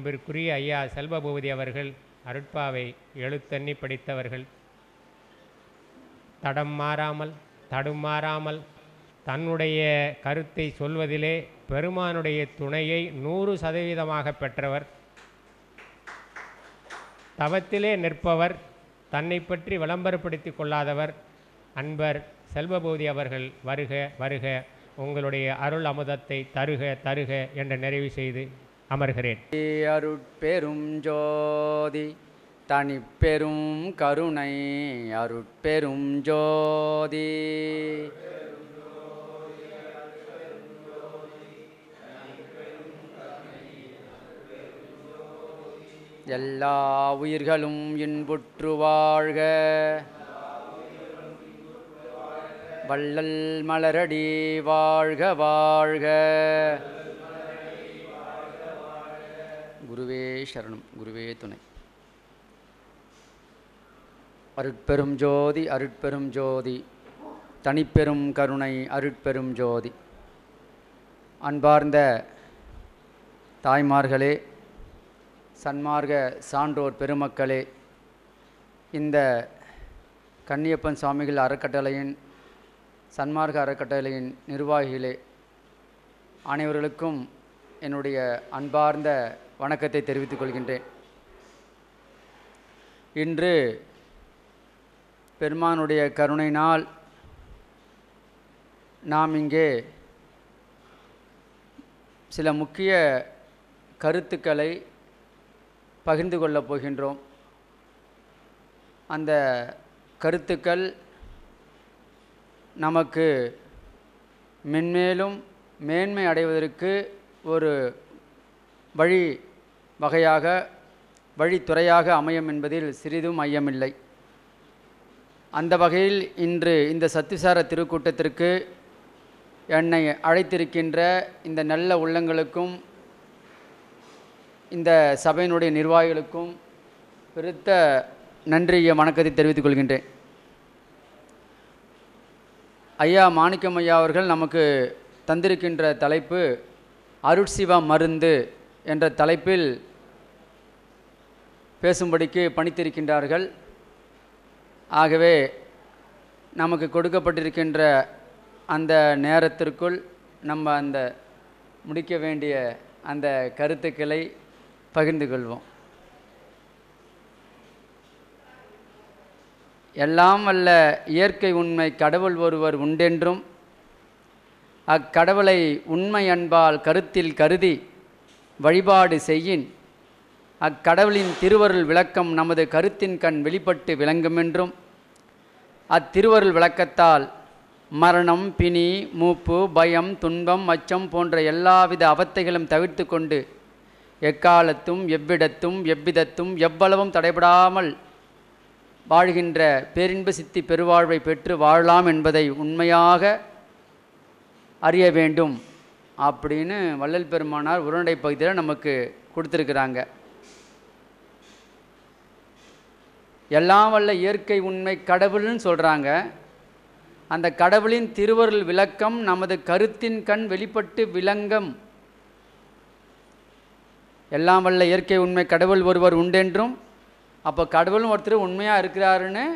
அன்பிற்குரிய ஐயா செல்வபூபதி அவர்கள் அருட்பாவை எழுத்தண்ணி படித்தவர்கள் தடம் மாறாமல் தடுமாறாமல் தன்னுடைய கருத்தை சொல்வதிலே பெருமானுடைய துணையை நூறு சதவீதமாக பெற்றவர் தவத்திலே நிற்பவர் தன்னை பற்றி விளம்பரப்படுத்தி கொள்ளாதவர் அன்பர் செல்வபூதி அவர்கள் வருக வருக உங்களுடைய அருள் அமுதத்தை தருக தருக என்று நிறைவு செய்து அமர்கிறேன் அருட்பெரும் ஜோதி தனிப்பெரும் கருணை அருட்பெரும் ஜோதி எல்லா உயிர்களும் இன்புற்று வாழ்க வள்ளல் மலரடி வாழ்க வாழ்க குருவே சரணம் குருவே துணை அருட்பெரும் ஜோதி அருட்பெரும் ஜோதி தனிப்பெரும் கருணை அருட்பெரும் ஜோதி அன்பார்ந்த தாய்மார்களே சன்மார்க்க சான்றோர் பெருமக்களே இந்த கன்னியப்பன் சுவாமிகள் அறக்கட்டளையின் சன்மார்க்க அறக்கட்டளையின் நிர்வாகிகளே அனைவர்களுக்கும் என்னுடைய அன்பார்ந்த வணக்கத்தை தெரிவித்துக் கொள்கின்றேன் இன்று பெருமானுடைய கருணையினால் நாம் இங்கே சில முக்கிய கருத்துக்களை பகிர்ந்து கொள்ளப் போகின்றோம் அந்த கருத்துக்கள் நமக்கு மென்மேலும் மேன்மை அடைவதற்கு ஒரு வழி வகையாக வழித்துறையாக அமையும் என்பதில் சிறிதும் ஐயமில்லை அந்த வகையில் இன்று இந்த சத்திசார திருக்கூட்டத்திற்கு என்னை அழைத்திருக்கின்ற இந்த நல்ல உள்ளங்களுக்கும் இந்த சபையினுடைய நிர்வாகிகளுக்கும் பெருத்த நன்றிய வணக்கத்தை தெரிவித்துக் கொள்கின்றேன் ஐயா மாணிக்கம் ஐயா அவர்கள் நமக்கு தந்திருக்கின்ற தலைப்பு அருட்சிவ மருந்து என்ற தலைப்பில் பேசும்படிக்கு பணித்திருக்கின்றார்கள் ஆகவே நமக்கு கொடுக்கப்பட்டிருக்கின்ற அந்த நேரத்திற்குள் நம்ம அந்த முடிக்க வேண்டிய அந்த கருத்துக்களை பகிர்ந்து கொள்வோம் எல்லாம் வல்ல இயற்கை உண்மை கடவுள் ஒருவர் உண்டென்றும் அக்கடவுளை உண்மை அன்பால் கருத்தில் கருதி வழிபாடு செய்யின் அக்கடவுளின் திருவருள் விளக்கம் நமது கருத்தின் கண் வெளிப்பட்டு விளங்குமென்றும் அத்திருவருள் விளக்கத்தால் மரணம் பிணி மூப்பு பயம் துன்பம் அச்சம் போன்ற எல்லாவித அவத்தைகளும் தவிர்த்து கொண்டு எக்காலத்தும் எவ்விடத்தும் எவ்விதத்தும் எவ்வளவும் தடைபடாமல் வாழ்கின்ற பேரின்ப சித்தி பெருவாழ்வை பெற்று வாழலாம் என்பதை உண்மையாக அறிய வேண்டும் அப்படின்னு வள்ளல் பெருமானார் உரண்டை பகுதியில் நமக்கு கொடுத்துருக்குறாங்க எல்லாம் வல்ல இயற்கை உண்மை கடவுள்னு சொல்கிறாங்க அந்த கடவுளின் திருவருள் விளக்கம் நமது கருத்தின் கண் வெளிப்பட்டு விளங்கம் எல்லாம் வல்ல இயற்கை உண்மை கடவுள் ஒருவர் உண்டென்றும் அப்போ கடவுளும் ஒருத்தர் உண்மையாக இருக்கிறாருன்னு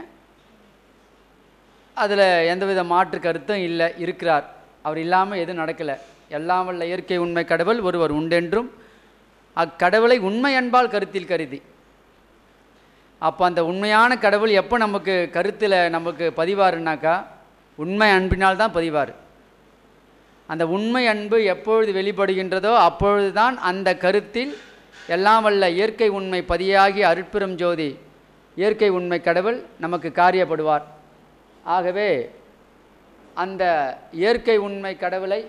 அதில் எந்தவித மாற்று கருத்தும் இல்லை இருக்கிறார் அவர் இல்லாமல் எதுவும் நடக்கலை எல்லாம் வல்ல இயற்கை உண்மை கடவுள் ஒருவர் உண்டென்றும் அக்கடவுளை உண்மை அன்பால் கருத்தில் கருதி அப்போ அந்த உண்மையான கடவுள் எப்போ நமக்கு கருத்தில் நமக்கு பதிவாருனாக்கா உண்மை அன்பினால் தான் பதிவார் அந்த உண்மை அன்பு எப்பொழுது வெளிப்படுகின்றதோ அப்பொழுது தான் அந்த கருத்தில் எல்லாம் வல்ல இயற்கை உண்மை பதியாகி அருட்பெரும் ஜோதி இயற்கை உண்மை கடவுள் நமக்கு காரியப்படுவார் ஆகவே அந்த இயற்கை உண்மை கடவுளை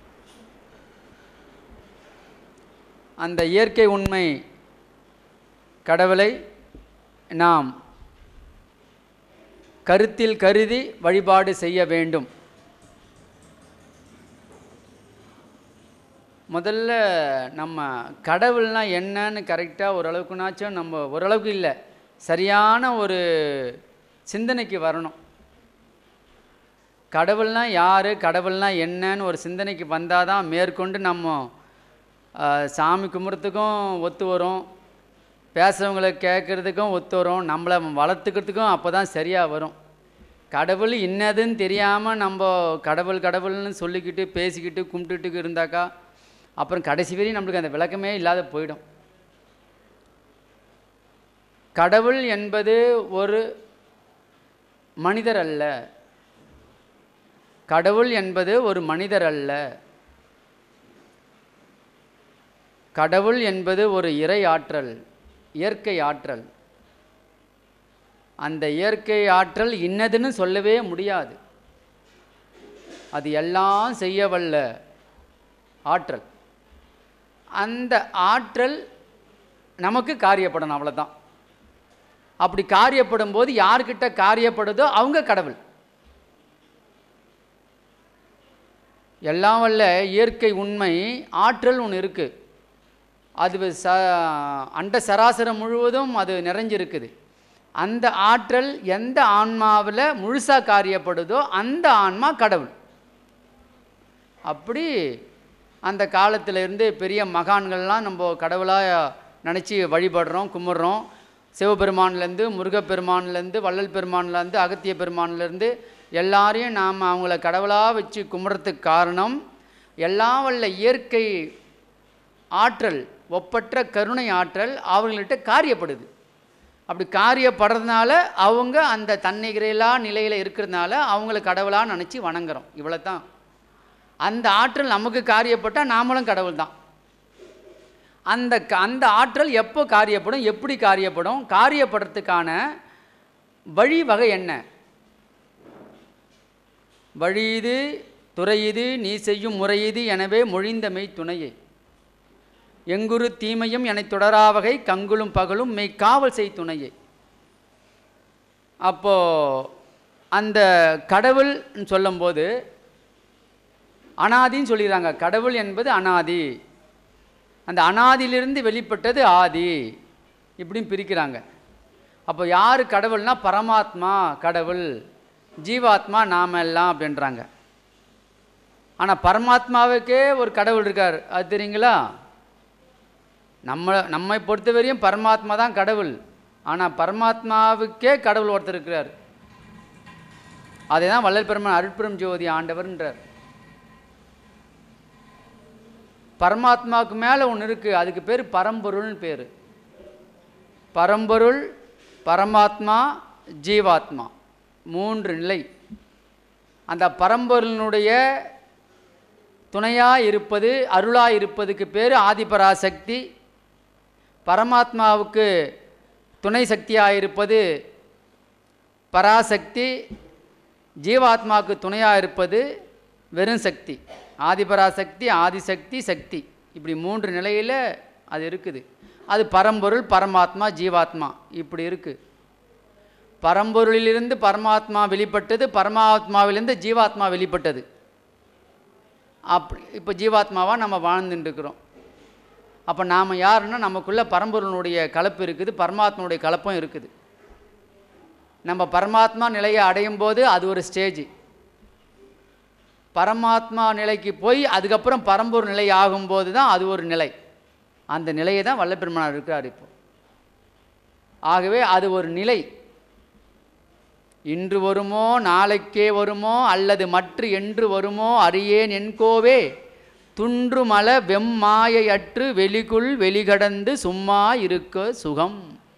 அந்த இயற்கை உண்மை கடவுளை நாம் கருத்தில் கருதி வழிபாடு செய்ய வேண்டும் முதல்ல நம்ம கடவுள்னா என்னன்னு கரெக்டாக ஓரளவுக்குனாச்சும் நம்ம ஓரளவுக்கு இல்லை சரியான ஒரு சிந்தனைக்கு வரணும் கடவுள்னா யார் கடவுள்னா என்னன்னு ஒரு சிந்தனைக்கு வந்தால் தான் மேற்கொண்டு நம்ம ஆஹ், சாமி கும்பிட்றதுக்கும் ஒத்து வரும் பேசுகிறவங்கள கேட்குறதுக்கும் ஒத்து வரும் நம்மளை வளர்த்துக்கிறதுக்கும் அப்போ தான் சரியாக வரும் கடவுள் இன்னதுன்னு தெரியாமல் நம்ம கடவுள் கடவுள்னு சொல்லிக்கிட்டு பேசிக்கிட்டு கும்பிட்டுட்டு இருந்தாக்கா அப்புறம் கடைசி வரையும் நம்மளுக்கு அந்த விளக்கமே இல்லாத போயிடும் கடவுள் என்பது ஒரு மனிதர் அல்ல கடவுள் என்பது ஒரு மனிதர் அல்ல கடவுள் என்பது ஒரு இறை ஆற்றல் இயற்கை ஆற்றல் அந்த இயற்கை ஆற்றல் இன்னதுன்னு சொல்லவே முடியாது அது எல்லாம் செய்ய வல்ல ஆற்றல் அந்த ஆற்றல் நமக்கு காரியப்படணும் அவ்வளோதான் அப்படி காரியப்படும் போது யார்கிட்ட காரியப்படுதோ அவங்க கடவுள் எல்லாம் வல்ல இயற்கை உண்மை ஆற்றல் ஒன்று இருக்குது அது ச அண்ட சராசரம் முழுவதும் அது நிறைஞ்சிருக்குது அந்த ஆற்றல் எந்த ஆன்மாவில் முழுசாக காரியப்படுதோ அந்த ஆன்மா கடவுள் அப்படி அந்த காலத்துல இருந்து பெரிய மகான்கள்லாம் நம்ம கடவுளாக நினச்சி வழிபடுறோம் கும்பிட்றோம் சிவபெருமான்லேருந்து முருகப்பெருமான்லேருந்து வள்ளல் பெருமான்லேருந்து அகத்திய பெருமான்லேருந்து எல்லாரையும் நாம் அவங்கள கடவுளாக வச்சு கும்பிட்றதுக்கு காரணம் எல்லாம் வல்ல இயற்கை ஆற்றல் ஒப்பற்ற கருணை ஆற்றல் அவங்கள்ட்ட காரியப்படுது அப்படி காரியப்படுறதுனால அவங்க அந்த தன்னிகரையிலா நிலையில் இருக்கிறதுனால அவங்கள கடவுளாக நினச்சி வணங்குறோம் இவ்வளோ தான் அந்த ஆற்றல் நமக்கு காரியப்பட்டால் நாமளும் கடவுள் தான் அந்த க- அந்த ஆற்றல் எப்போ காரியப்படும் எப்படி காரியப்படும் காரியப்படுறதுக்கான வழிவகை என்ன வழியுது துறையுது நீ செய்யும் முறையுது எனவே மொழிந்தமை துணையே எங்குரு தீமையும் என தொடராவகை கங்குலும் பகலும் மெய் காவல் செய் துணையே அப்போ அந்த கடவுள்னு சொல்லும்போது அனாதின்னு சொல்லிடுறாங்க கடவுள் என்பது அனாதி அந்த அனாதியிலிருந்து வெளிப்பட்டது ஆதி இப்படின்னு பிரிக்கிறாங்க அப்போ யார் கடவுள்னா பரமாத்மா கடவுள் ஜீவாத்மா நாம எல்லாம் அப்படின்றாங்க ஆனால் பரமாத்மாவுக்கே ஒரு கடவுள் இருக்கார் அது தெரியுங்களா நம்ம நம்மை பொறுத்தவரையும் பரமாத்மா தான் கடவுள் ஆனால் பரமாத்மாவுக்கே கடவுள் ஒருத்தர் இருக்கிறார் அதை தான் வள்ளல் பெருமான் அருட்பெரும் ஜோதி ஆண்டவர்ன்றார் பரமாத்மாவுக்கு மேலே ஒன்று இருக்குது அதுக்கு பேர் பரம்பொருள்னு பேர் பரம்பொருள் பரமாத்மா ஜீவாத்மா மூன்று நிலை அந்த பரம்பொருளினுடைய துணையாக இருப்பது அருளாக இருப்பதுக்கு பேர் ஆதிபராசக்தி பரமாத்மாவுக்கு துணை சக்தியாக இருப்பது பராசக்தி ஜீவாத்மாவுக்கு துணையாக இருப்பது வெறும் சக்தி ஆதிபராசக்தி ஆதிசக்தி சக்தி இப்படி மூன்று நிலையில் அது இருக்குது அது பரம்பொருள் பரமாத்மா ஜீவாத்மா இப்படி இருக்குது பரம்பொருளிலிருந்து பரமாத்மா வெளிப்பட்டது பரமாத்மாவிலிருந்து ஜீவாத்மா வெளிப்பட்டது அப்படி இப்போ ஜீவாத்மாவாக நம்ம வாழ்ந்துட்டு இருக்கிறோம் அப்போ நாம் யாருன்னா நமக்குள்ளே பரம்பொருளுடைய கலப்பு இருக்குது பரமாத்மாவுடைய கலப்பும் இருக்குது நம்ம பரமாத்மா நிலையை அடையும் போது அது ஒரு ஸ்டேஜ் பரமாத்மா நிலைக்கு போய் அதுக்கப்புறம் பரம்பொருள் நிலை ஆகும்போது தான் அது ஒரு நிலை அந்த நிலையை தான் வல்லபெருமானார் இருக்கிறார் இப்போ ஆகவே அது ஒரு நிலை இன்று வருமோ நாளைக்கே வருமோ அல்லது மற்ற என்று வருமோ அறியேன் என்கோவே துன்றுமல வெம்மாயையற்று வெளிக்குள் வெளிகடந்து சும்மா இருக்க சுகம்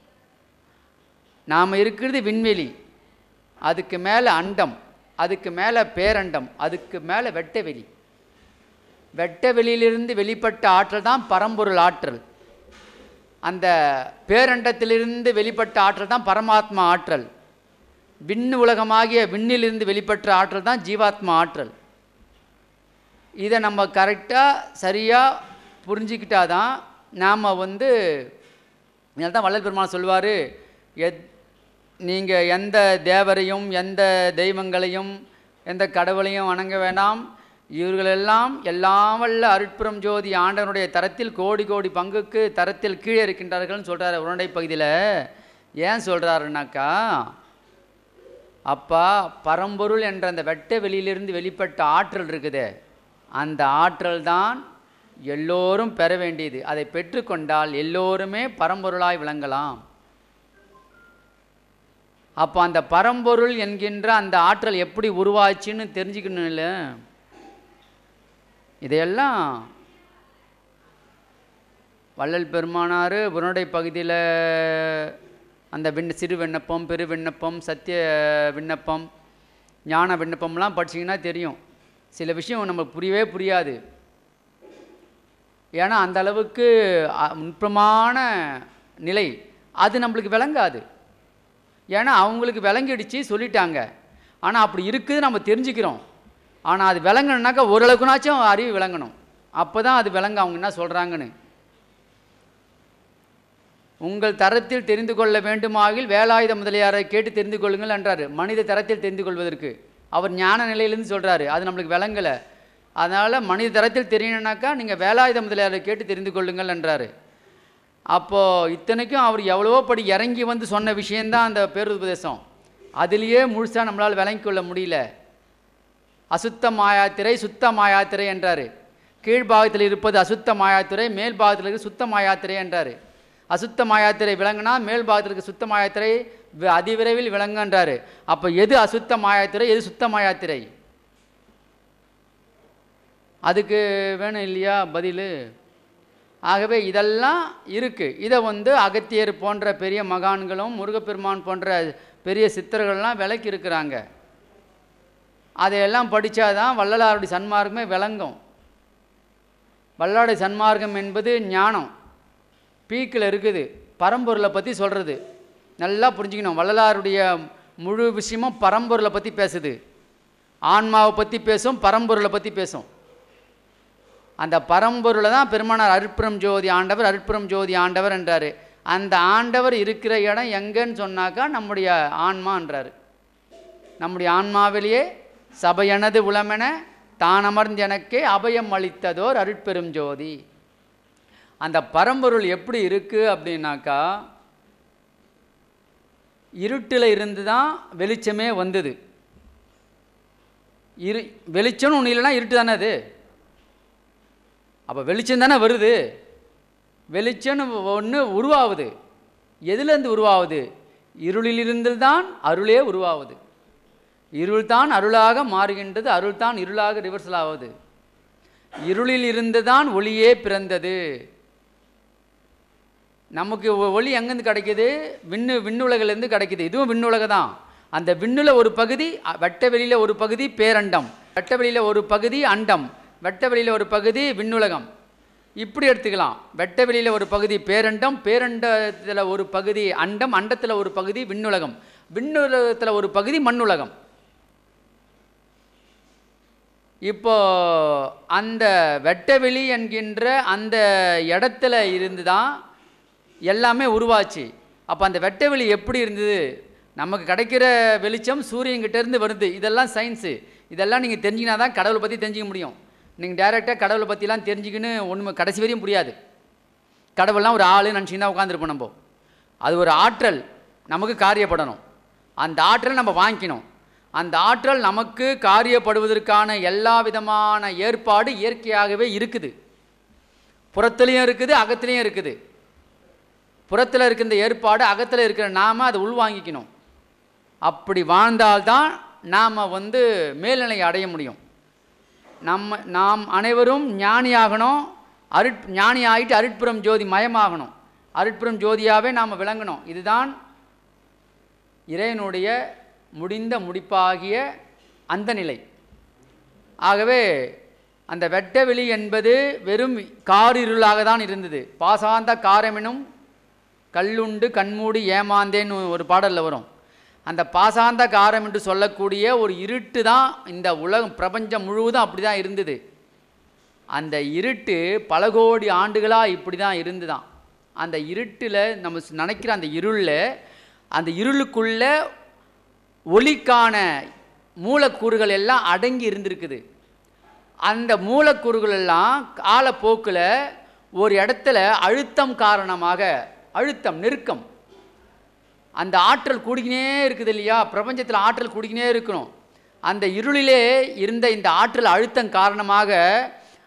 நாம் இருக்கிறது விண்வெளி அதுக்கு மேலே அண்டம் அதுக்கு மேலே பேரண்டம் அதுக்கு மேலே வெட்டவெளி வெட்டவெளியிலிருந்து வெளிப்பட்ட ஆற்றல் தான் பரம்பொருள் ஆற்றல் அந்த பேரண்டத்திலிருந்து வெளிப்பட்ட ஆற்றல் தான் பரமாத்மா ஆற்றல் விண்ணு உலகமாகிய விண்ணிலிருந்து வெளிப்பட்ட ஆற்றல் தான் ஜீவாத்மா ஆற்றல் இதை நம்ம கரெக்டாக சரியாக புரிஞ்சுக்கிட்டாதான் நாம் வந்து இதனால தான் வள்ளல் பெருமாள் சொல்லுவார் எத் நீங்கள் எந்த தேவரையும் எந்த தெய்வங்களையும் எந்த கடவுளையும் வணங்க வேண்டாம் இவர்களெல்லாம் எல்லாம் வல்ல அருட்புறம் ஜோதி ஆண்டவனுடைய தரத்தில் கோடி கோடி பங்குக்கு தரத்தில் கீழே இருக்கின்றார்கள்னு சொல்கிறார் உருண்டை பகுதியில் ஏன் சொல்கிறாருனாக்கா அப்பா பரம்பொருள் என்ற அந்த வெட்ட வெளியிலிருந்து வெளிப்பட்ட ஆற்றல் இருக்குதே அந்த ஆற்றல் தான் எல்லோரும் பெற வேண்டியது அதை பெற்றுக்கொண்டால் எல்லோருமே பரம்பொருளாய் விளங்கலாம் அப்போ அந்த பரம்பொருள் என்கின்ற அந்த ஆற்றல் எப்படி உருவாச்சுன்னு தெரிஞ்சுக்கணும் இல்லை இதையெல்லாம் வள்ளல் பெருமானார் புறநடை பகுதியில் அந்த விண்ண சிறு விண்ணப்பம் பெரு விண்ணப்பம் சத்திய விண்ணப்பம் ஞான விண்ணப்பம்லாம் படிச்சீங்கன்னா தெரியும் சில விஷயம் நமக்கு புரியவே புரியாது ஏன்னா அந்த அளவுக்கு அ, நுட்பமான நிலை அது நம்மளுக்கு விளங்காது ஏன்னா அவங்களுக்கு விளங்கிடுச்சு சொல்லிட்டாங்க ஆனால் அப்படி இருக்குது நம்ம தெரிஞ்சுக்கிறோம் ஆனால் அது விளங்கணுனாக்கா ஓரளவுக்குனாச்சும் அறிவு விளங்கணும் அப்போ தான் அது விளங்க அவங்க என்ன சொல்கிறாங்கன்னு உங்கள் தரத்தில் தெரிந்து கொள்ள வேண்டுமாகில் வேலாயுத முதலியாரை கேட்டு தெரிந்து கொள்ளுங்கள் என்றார் மனித தரத்தில் தெரிந்து கொள்வதற்கு அவர் ஞான நிலையிலேருந்து சொல்கிறாரு அது நம்மளுக்கு விளங்கலை அதனால் மனித தரத்தில் தெரியணுனாக்கா நீங்கள் வேலாயுத முதலியாரை கேட்டு தெரிந்து கொள்ளுங்கள் என்றார் அப்போது இத்தனைக்கும் அவர் எவ்வளவோ படி இறங்கி வந்து சொன்ன விஷயந்தான் அந்த பேருபதேசம் அதுலேயே முழுசாக நம்மளால் விளங்கிக் கொள்ள முடியல அசுத்த மாயாத்திரை சுத்த மாயாத்திரை என்றார் கீழ்பாகத்தில் இருப்பது அசுத்த மாயாத்திரை மேல் பாகத்தில் இருக்க சுத்த மாயாத்திரை என்றார் அசுத்த மாயாத்திரை விளங்குனா மேல் பாகத்தில் இருக்க சுத்த மாயாத்திரை வி- அதிவிரைவில் விளங்குன்றாரு அப்போ எது அசுத்த மாயாத்திரை எது சுத்த மாயாத்திரை அதுக்கு வேணும் இல்லையா பதில் ஆகவே இதெல்லாம் இருக்குது இதை வந்து அகத்தியர் போன்ற பெரிய மகான்களும் முருகப்பெருமான் போன்ற பெரிய சித்தர்கள்லாம் விளக்கி இருக்கிறாங்க அதையெல்லாம் படித்தாதான் வள்ளலாருடைய சன்மார்க்கமே விளங்கும் வல்லாருடைய சன்மார்க்கம் என்பது ஞானம் பீக்கில் இருக்குது பரம்பொருளை பற்றி சொல்கிறது நல்லா புரிஞ்சுக்கணும் வள்ளலாருடைய முழு விஷயமும் பரம்பொருளை பற்றி பேசுது ஆன்மாவை பற்றி பேசும் பரம்பொருளை பற்றி பேசும் அந்த பரம்பொருளை தான் பெருமானார் அருட்புறம் ஜோதி ஆண்டவர் அருட்புறம் ஜோதி ஆண்டவர் என்றார் அந்த ஆண்டவர் இருக்கிற இடம் எங்கன்னு சொன்னாக்கா நம்முடைய ஆன்மான்றார் நம்முடைய ஆன்மாவிலேயே சபையனது உளமென தான் அமர்ந்த எனக்கே அபயம் அளித்ததோர் அருட்பெரும் ஜோதி அந்த பரம்பொருள் எப்படி இருக்குது அப்படின்னாக்கா இருட்டில் இருந்து தான் வெளிச்சமே வந்தது இரு வெளிச்சம்னு ஒன்று இல்லைன்னா இருட்டு தானே அது அப்போ வெளிச்சம் தானே வருது வெளிச்சம்னு ஒன்று உருவாகுது எதுலேருந்து உருவாகுது இருளிலிருந்து தான் அருளே உருவாகுது இருள் தான் அருளாக மாறுகின்றது அருள் தான் இருளாக ரிவர்சல் ஆகுது இருளில் இருந்து தான் ஒளியே பிறந்தது நமக்கு ஒ- ஒளி எங்கேருந்து கிடைக்குது விண்ணு விண்ணுலகிலேருந்து கிடைக்குது இதுவும் விண்ணுலக தான் அந்த விண்ணுல ஒரு பகுதி அ- வெட்ட வெளியில் ஒரு பகுதி பேரண்டம் வெட்ட வெளியில் ஒரு பகுதி அண்டம் வெட்ட வெளியில் ஒரு பகுதி விண்ணுலகம் இப்படி எடுத்துக்கலாம் வெட்ட வெளியில் ஒரு பகுதி பேரண்டம் பேரண்டத்தில் ஒரு பகுதி அண்டம் அண்டத்தில் ஒரு பகுதி விண்ணுலகம் விண்ணுலகத்தில் ஒரு பகுதி மண்ணுலகம் இப்போ அந்த வெட்டவெளி என்கின்ற அந்த இடத்துல இருந்து தான் எல்லாமே உருவாச்சு அப்போ அந்த வெட்டவெளி எப்படி இருந்தது நமக்கு கிடைக்கிற வெளிச்சம் சூரியன்கிட்ட இருந்து வருது இதெல்லாம் சயின்ஸு இதெல்லாம் நீங்கள் தெரிஞ்சிங்கன்னா தான் கடவுளை பற்றி தெரிஞ்சிக்க முடியும் நீங்கள் டைரெக்டாக கடவுளை பற்றிலாம் தெரிஞ்சுக்கின்னு ஒன்றுமே கடைசி வரையும் புரியாது கடவுள்லாம் ஒரு ஆள் நினச்சிங்கன்னா உட்காந்துருப்போம் நம்ம அது ஒரு ஆற்றல் நமக்கு காரியப்படணும் அந்த ஆற்றல் நம்ம வாங்கிக்கணும் அந்த ஆற்றல் நமக்கு காரியப்படுவதற்கான எல்லா விதமான ஏற்பாடு இயற்கையாகவே இருக்குது புறத்துலேயும் இருக்குது அகத்துலேயும் இருக்குது புறத்தில் இருக்கிற இந்த ஏற்பாடு அகத்தில் இருக்கிற நாம அதை உள்வாங்கிக்கணும் அப்படி வாழ்ந்தால்தான் நாம் வந்து மேல்நிலை அடைய முடியும் நம்ம நாம் அனைவரும் ஞானியாகணும் அருட் ஞானி ஆகிட்டு அருட்புறம் ஜோதி மயமாகணும் அருட்புறம் ஜோதியாகவே நாம் விளங்கணும் இதுதான் இறைவனுடைய முடிந்த முடிப்பாகிய அந்த நிலை ஆகவே அந்த வெட்டவெளி என்பது வெறும் காரிருளாக தான் இருந்தது பாசாந்த காரமெனும் கல்லுண்டு கண்மூடி ஏமாந்தேன்னு ஒரு பாடலில் வரும் அந்த பாசாந்த காரம் என்று சொல்லக்கூடிய ஒரு இருட்டு தான் இந்த உலகம் பிரபஞ்சம் முழுவதும் அப்படி தான் இருந்தது அந்த இருட்டு பல கோடி ஆண்டுகளாக இப்படி தான் இருந்துதான் அந்த இருட்டில் நம்ம ஸ்- நினைக்கிற அந்த இருளில் அந்த இருளுக்குள்ள ஒளிக்கான மூலக்கூறுகள் எல்லாம் அடங்கி இருந்திருக்குது அந்த மூலக்கூறுகள் எல்லாம் காலப்போக்கில் ஒரு இடத்துல அழுத்தம் காரணமாக அழுத்தம் நெருக்கம் அந்த ஆற்றல் கூடிக்கினே இருக்குது இல்லையா பிரபஞ்சத்தில் ஆற்றல் கூடிக்கினே இருக்கணும் அந்த இருளிலே இருந்த இந்த ஆற்றல் அழுத்தம் காரணமாக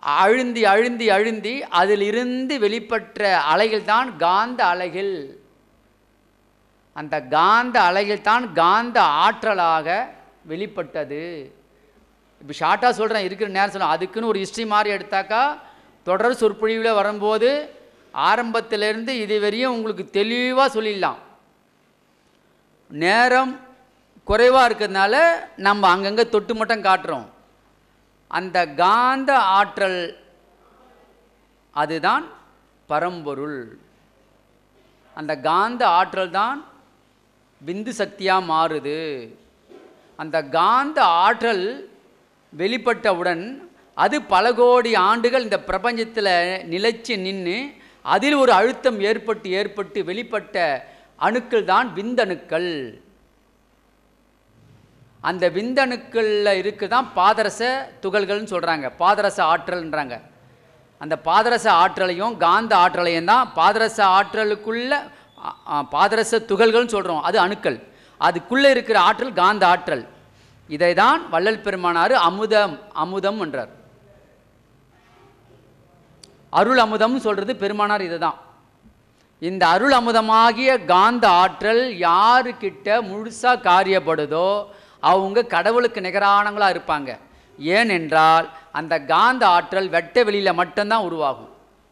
அழுந்தி அழுந்தி அழுந்தி அதிலிருந்து வெளிப்பட்ட அலைகள் தான் காந்த அலைகள் அந்த காந்த அலைகள் தான் காந்த ஆற்றலாக வெளிப்பட்டது இப்போ ஷார்ட்டாக சொல்கிறேன் இருக்கிற நேரம் சொல்ல அதுக்குன்னு ஒரு ஹிஸ்ட்ரி மாதிரி எடுத்தாக்கா தொடர் சொற்பொழிவில் வரும்போது ஆரம்பத்திலேருந்து இது வரையும் உங்களுக்கு தெளிவாக சொல்லிடலாம் நேரம் குறைவாக இருக்கிறதுனால நம்ம அங்கங்கே தொட்டு மட்டும் காட்டுறோம் அந்த காந்த ஆற்றல் அதுதான் பரம்பொருள் அந்த காந்த ஆற்றல் தான் விந்து சக்தியாக மாறுது அந்த காந்த ஆற்றல் வெளிப்பட்டவுடன் அது பல கோடி ஆண்டுகள் இந்த பிரபஞ்சத்தில் நிலைச்சு நின்று அதில் ஒரு அழுத்தம் ஏற்பட்டு ஏற்பட்டு வெளிப்பட்ட அணுக்கள் தான் விந்தணுக்கள் அந்த விந்தணுக்களில் இருக்கு தான் பாதரச துகள்கள்னு சொல்கிறாங்க பாதரச ஆற்றல்ன்றாங்க அந்த பாதரச ஆற்றலையும் காந்த ஆற்றலையும் தான் பாதரச ஆற்றலுக்குள்ள ஆ, ஆ, பாதரச துகள்கள்னு சொல்கிறோம் அது அணுக்கள் அதுக்குள்ளே இருக்கிற ஆற்றல் காந்த ஆற்றல் இதை தான் வள்ளல் பெருமானார் அமுதம் அமுதம் என்றார் அருள் அமுதம்னு சொல்கிறது பெருமானார் இதுதான் இந்த அருள் அமுதமாகிய காந்த ஆற்றல் யாருக்கிட்ட முழுசாக காரியப்படுதோ அவங்க கடவுளுக்கு நிகரானவங்களாக இருப்பாங்க ஏனென்றால் அந்த காந்த ஆற்றல் வெட்ட வெளியில் மட்டும்தான் உருவாகும்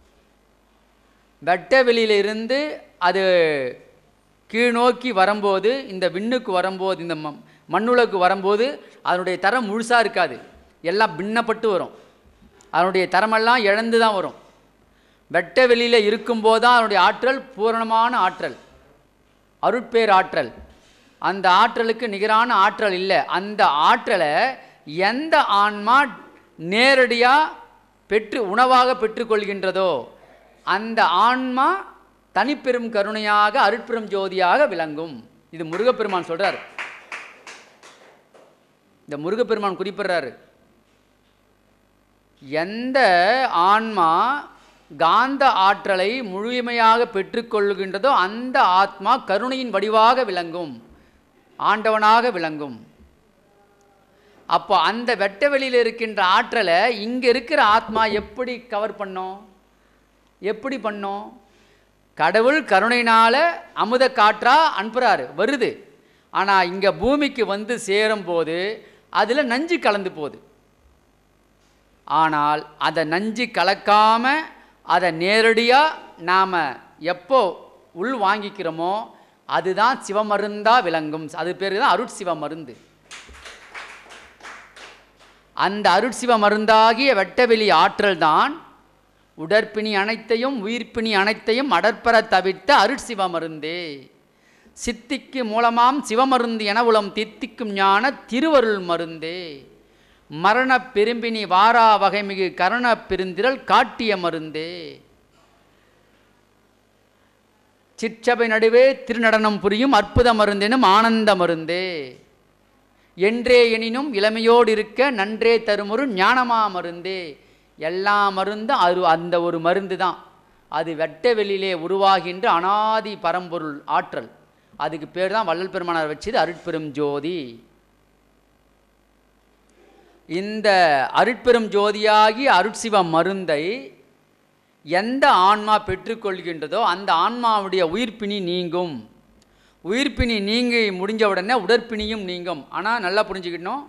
வெட்ட வெளியில இருந்து அது கீழ் நோக்கி வரும்போது இந்த விண்ணுக்கு வரும்போது இந்த ம மண்ணுலகு வரும்போது அதனுடைய தரம் முழுசாக இருக்காது எல்லாம் பின்னப்பட்டு வரும் அதனுடைய தரமெல்லாம் இழந்து தான் வரும் வெட்ட வெளியில் இருக்கும்போது தான் அதனுடைய ஆற்றல் பூரணமான ஆற்றல் அருட்பேர் ஆற்றல் அந்த ஆற்றலுக்கு நிகரான ஆற்றல் இல்லை அந்த ஆற்றலை எந்த ஆன்மா நேரடியாக பெற்று உணவாக பெற்றுக்கொள்கின்றதோ அந்த ஆன்மா தனிப்பெரும் கருணையாக அருட்பெரும் ஜோதியாக விளங்கும் இது முருகப்பெருமான் சொல்றார் இந்த முருகப்பெருமான் குறிப்பிடுறாரு எந்த ஆன்மா காந்த ஆற்றலை முழுமையாக பெற்றுக்கொள்கின்றதோ அந்த ஆத்மா கருணையின் வடிவாக விளங்கும் ஆண்டவனாக விளங்கும் அப்போ அந்த வெட்ட வெளியில் இருக்கின்ற ஆற்றலை இங்கே இருக்கிற ஆத்மா எப்படி கவர் பண்ணோம் எப்படி பண்ணோம் கடவுள் கருணையினால அமுத காற்றா அனுப்புகிறாரு வருது ஆனால் இங்கே பூமிக்கு வந்து சேரும்போது அதில் நஞ்சு கலந்து போகுது ஆனால் அதை நஞ்சு கலக்காம அதை நேரடியாக நாம் எப்போ உள் வாங்கிக்கிறோமோ அதுதான் சிவமருந்தா விளங்கும் அது பேர் தான் அருட்சிவ மருந்து அந்த அருட்சிவ மருந்தாகிய வெட்டவெளி ஆற்றல் தான் உடற்பிணி அனைத்தையும் உயிர்ப்பிணி அனைத்தையும் அடற்பெற தவிர்த்த அருட்சிவ மருந்தே சித்திக்கு மூலமாம் சிவமருந்து என உளம் தித்திக்கும் ஞான திருவருள் மருந்தே மரணப் பெரும்பினி வாரா வகைமிகு கரண பெருந்திரள் காட்டிய மருந்தே சிற்றபை நடுவே திருநடனம் புரியும் அற்புத மருந்தெனும் ஆனந்த மருந்தே என்றே எனினும் இளமையோடு இருக்க நன்றே தருமொரு ஞானமா மருந்தே எல்லா மருந்தும் அது அந்த ஒரு மருந்து தான் அது வெட்ட வெளியிலே உருவாகின்ற அனாதி பரம்பொருள் ஆற்றல் அதுக்கு பேர் தான் வள்ளல் பெருமானார் வச்சது அருட்பெரும் ஜோதி இந்த அருட்பெரும் ஜோதியாகி அருட்சிவ மருந்தை எந்த ஆன்மா பெற்றுக்கொள்கின்றதோ அந்த ஆன்மாவுடைய உயிர்ப்பினி நீங்கும் உயிர்ப்பினி நீங்கி முடிஞ்ச உடனே உடற்பிணியும் நீங்கும் ஆனால் நல்லா புரிஞ்சுக்கிட்டோம்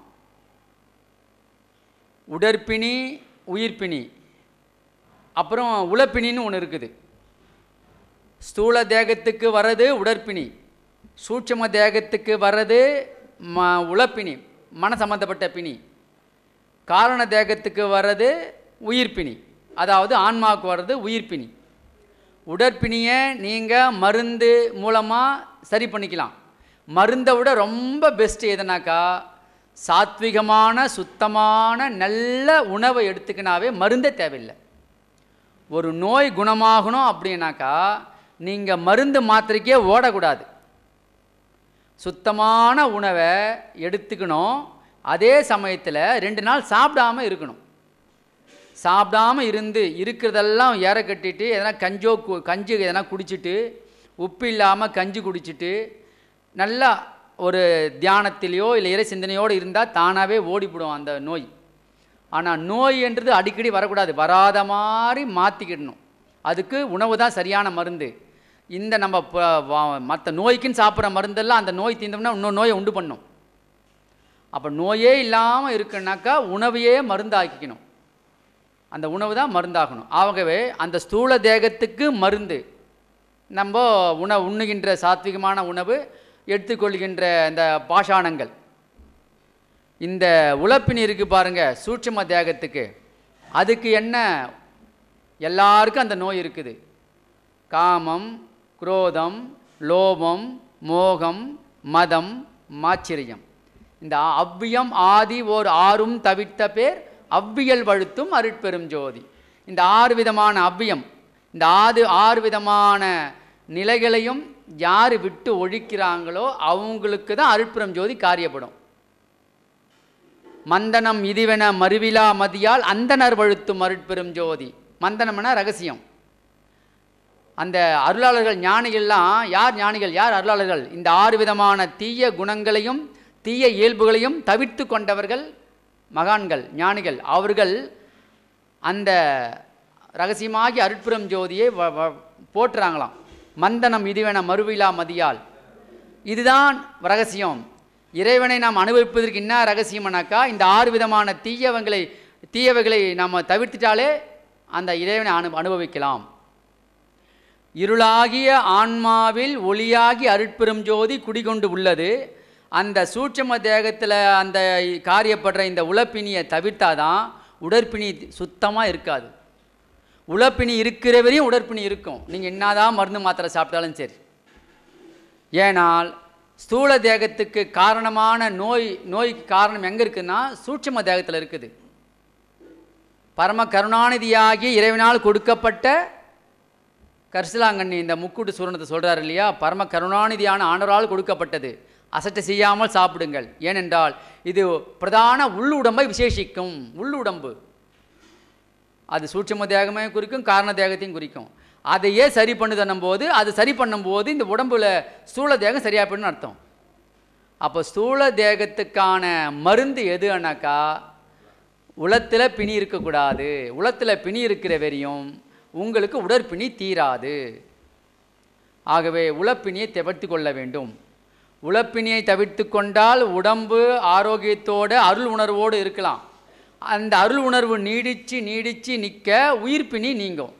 உடற்பிணி உயிர்ப்பிணி அப்புறம் உளப்பிணின்னு ஒன்று இருக்குது ஸ்தூல தேகத்துக்கு வர்றது உடற்பிணி சூட்சம தேகத்துக்கு வர்றது ம உளப்பிணி மன சம்பந்தப்பட்ட பிணி காரண தேகத்துக்கு வர்றது உயிர்ப்பிணி அதாவது ஆன்மாவுக்கு வர்றது உயிர்ப்பிணி உடற்பிணியை நீங்கள் மருந்து மூலமாக சரி பண்ணிக்கலாம் மருந்தை விட ரொம்ப பெஸ்ட் எதுனாக்கா சாத்விகமான சுத்தமான நல்ல உணவை எடுத்துக்கினாவே மருந்தே தேவையில்லை ஒரு நோய் குணமாகணும் அப்படின்னாக்கா நீங்கள் மருந்து மாத்திரைக்கே ஓடக்கூடாது சுத்தமான உணவை எடுத்துக்கணும் அதே சமயத்தில் ரெண்டு நாள் சாப்பிடாம இருக்கணும் சாப்பிடாம இருந்து இருக்கிறதெல்லாம் ஏற கட்டிட்டு எதனா கஞ்சோ கு- கஞ்சி எதனா குடிச்சிட்டு உப்பு இல்லாமல் கஞ்சி குடிச்சிட்டு நல்லா ஒரு தியானத்திலேயோ இல்லை இறை சிந்தனையோடு இருந்தால் தானாகவே ஓடிவிடும் அந்த நோய் ஆனால் நோய் என்றது அடிக்கடி வரக்கூடாது வராத மாதிரி மாற்றிக்கிடணும் அதுக்கு உணவு தான் சரியான மருந்து இந்த நம்ம மற்ற நோய்க்குன்னு சாப்பிட்ற மருந்தெல்லாம் அந்த நோய் தீர்ந்தோம்னா இன்னொரு நோயை உண்டு பண்ணும் அப்போ நோயே இல்லாமல் இருக்குன்னாக்கா உணவையே மருந்தாக்கிக்கணும் அந்த உணவு தான் மருந்தாகணும் ஆகவே அந்த ஸ்தூல தேகத்துக்கு மருந்து நம்ம உணவு உண்ணுகின்ற சாத்விகமான உணவு எடுத்துக்கொள்கின்ற இந்த பாஷாணங்கள் இந்த உழப்பினி இருக்கு பாருங்க சூட்சும தேகத்துக்கு அதுக்கு என்ன எல்லாருக்கும் அந்த நோய் இருக்குது காமம் குரோதம் லோபம் மோகம் மதம் மாச்சரியம் இந்த அவ்வியம் ஆதி ஓர் ஆறும் தவிர்த்த பேர் அவ்வியல் வழுத்தும் அருட்பெரும் ஜோதி இந்த ஆறு விதமான அவ்வியம் இந்த ஆறு ஆறு விதமான நிலைகளையும் யார் விட்டு ஒழிக்கிறாங்களோ அவங்களுக்கு தான் அருட்பெரும் ஜோதி காரியப்படும் மந்தனம் இதுவென மறுவிலா மதியால் அந்தனர் வழுத்தும் அருட்பெரும் ஜோதி மந்தனம்னா ரகசியம் அந்த அருளாளர்கள் ஞானிகள்லாம் யார் ஞானிகள் யார் அருளாளர்கள் இந்த ஆறு விதமான தீய குணங்களையும் தீய இயல்புகளையும் தவிர்த்து கொண்டவர்கள் மகான்கள் ஞானிகள் அவர்கள் அந்த ரகசியமாகி அருட்புறம் ஜோதியை வ- வ- போற்றுறாங்களாம் மந்தனம் இதுவென மறுவிலா மதியால் இதுதான் ரகசியம் இறைவனை நாம் அனுபவிப்பதற்கு என்ன ரகசியம்னாக்கா இந்த ஆறு விதமான தீயவங்களை தீயவைகளை நாம் தவிர்த்துட்டாலே அந்த இறைவனை அனு அனுபவிக்கலாம் இருளாகிய ஆன்மாவில் ஒளியாகி அருட்பெரும் ஜோதி குடிகொண்டு உள்ளது அந்த சூட்சும தேகத்தில் அந்த காரியப்படுற இந்த உழப்பினியை தவிர்த்தாதான் உடற்பிணி சுத்தமாக இருக்காது உழப்பினி இருக்கிற வரையும் உடற்பிணி இருக்கும் நீங்கள் என்னதான் மருந்து மாத்திரை சாப்பிட்டாலும் சரி ஏனால் ஸ்தூல தேகத்துக்கு காரணமான நோய் நோய்க்கு காரணம் எங்கே இருக்குன்னா சூட்சும தேகத்தில் இருக்குது பரம கருணாநிதியாகிய இறைவனால் கொடுக்கப்பட்ட கரிசலாங்கண்ணி இந்த முக்கூட்டு சூரணத்தை சொல்றார் இல்லையா பரம கருணாநிதியான ஆண்டவரால் கொடுக்கப்பட்டது அசட்டை செய்யாமல் சாப்பிடுங்கள் ஏனென்றால் இது பிரதான உள்ளுடம்பை விசேஷிக்கும் உள்ளுடம்பு அது சூட்சும தேகமே குறிக்கும் காரண தேகத்தையும் குறிக்கும் அதையே சரி பண்ணுதன்னும் போது அது சரி பண்ணும்போது இந்த உடம்புல ஸ்தூல தேகம் சரியா போயிடும்னு அர்த்தம் அப்போ ஸ்தூல தேகத்துக்கான மருந்து எதுனாக்கா உளத்தில் பிணி இருக்கக்கூடாது உளத்தில் பிணி இருக்கிற வரையும் உங்களுக்கு உடற்பிணி தீராது ஆகவே உளப்பிணியை தவிர்த்து கொள்ள வேண்டும் உளப்பிணியை தவிர்த்து கொண்டால் உடம்பு ஆரோக்கியத்தோட அருள் உணர்வோடு இருக்கலாம் அந்த அருள் உணர்வு நீடிச்சு நீடிச்சு நிற்க உயிர்ப்பிணி நீங்கும்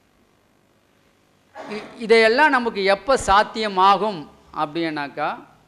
இ- இதையெல்லாம் நமக்கு எப்போ சாத்தியமாகும் அப்படின்னாக்கா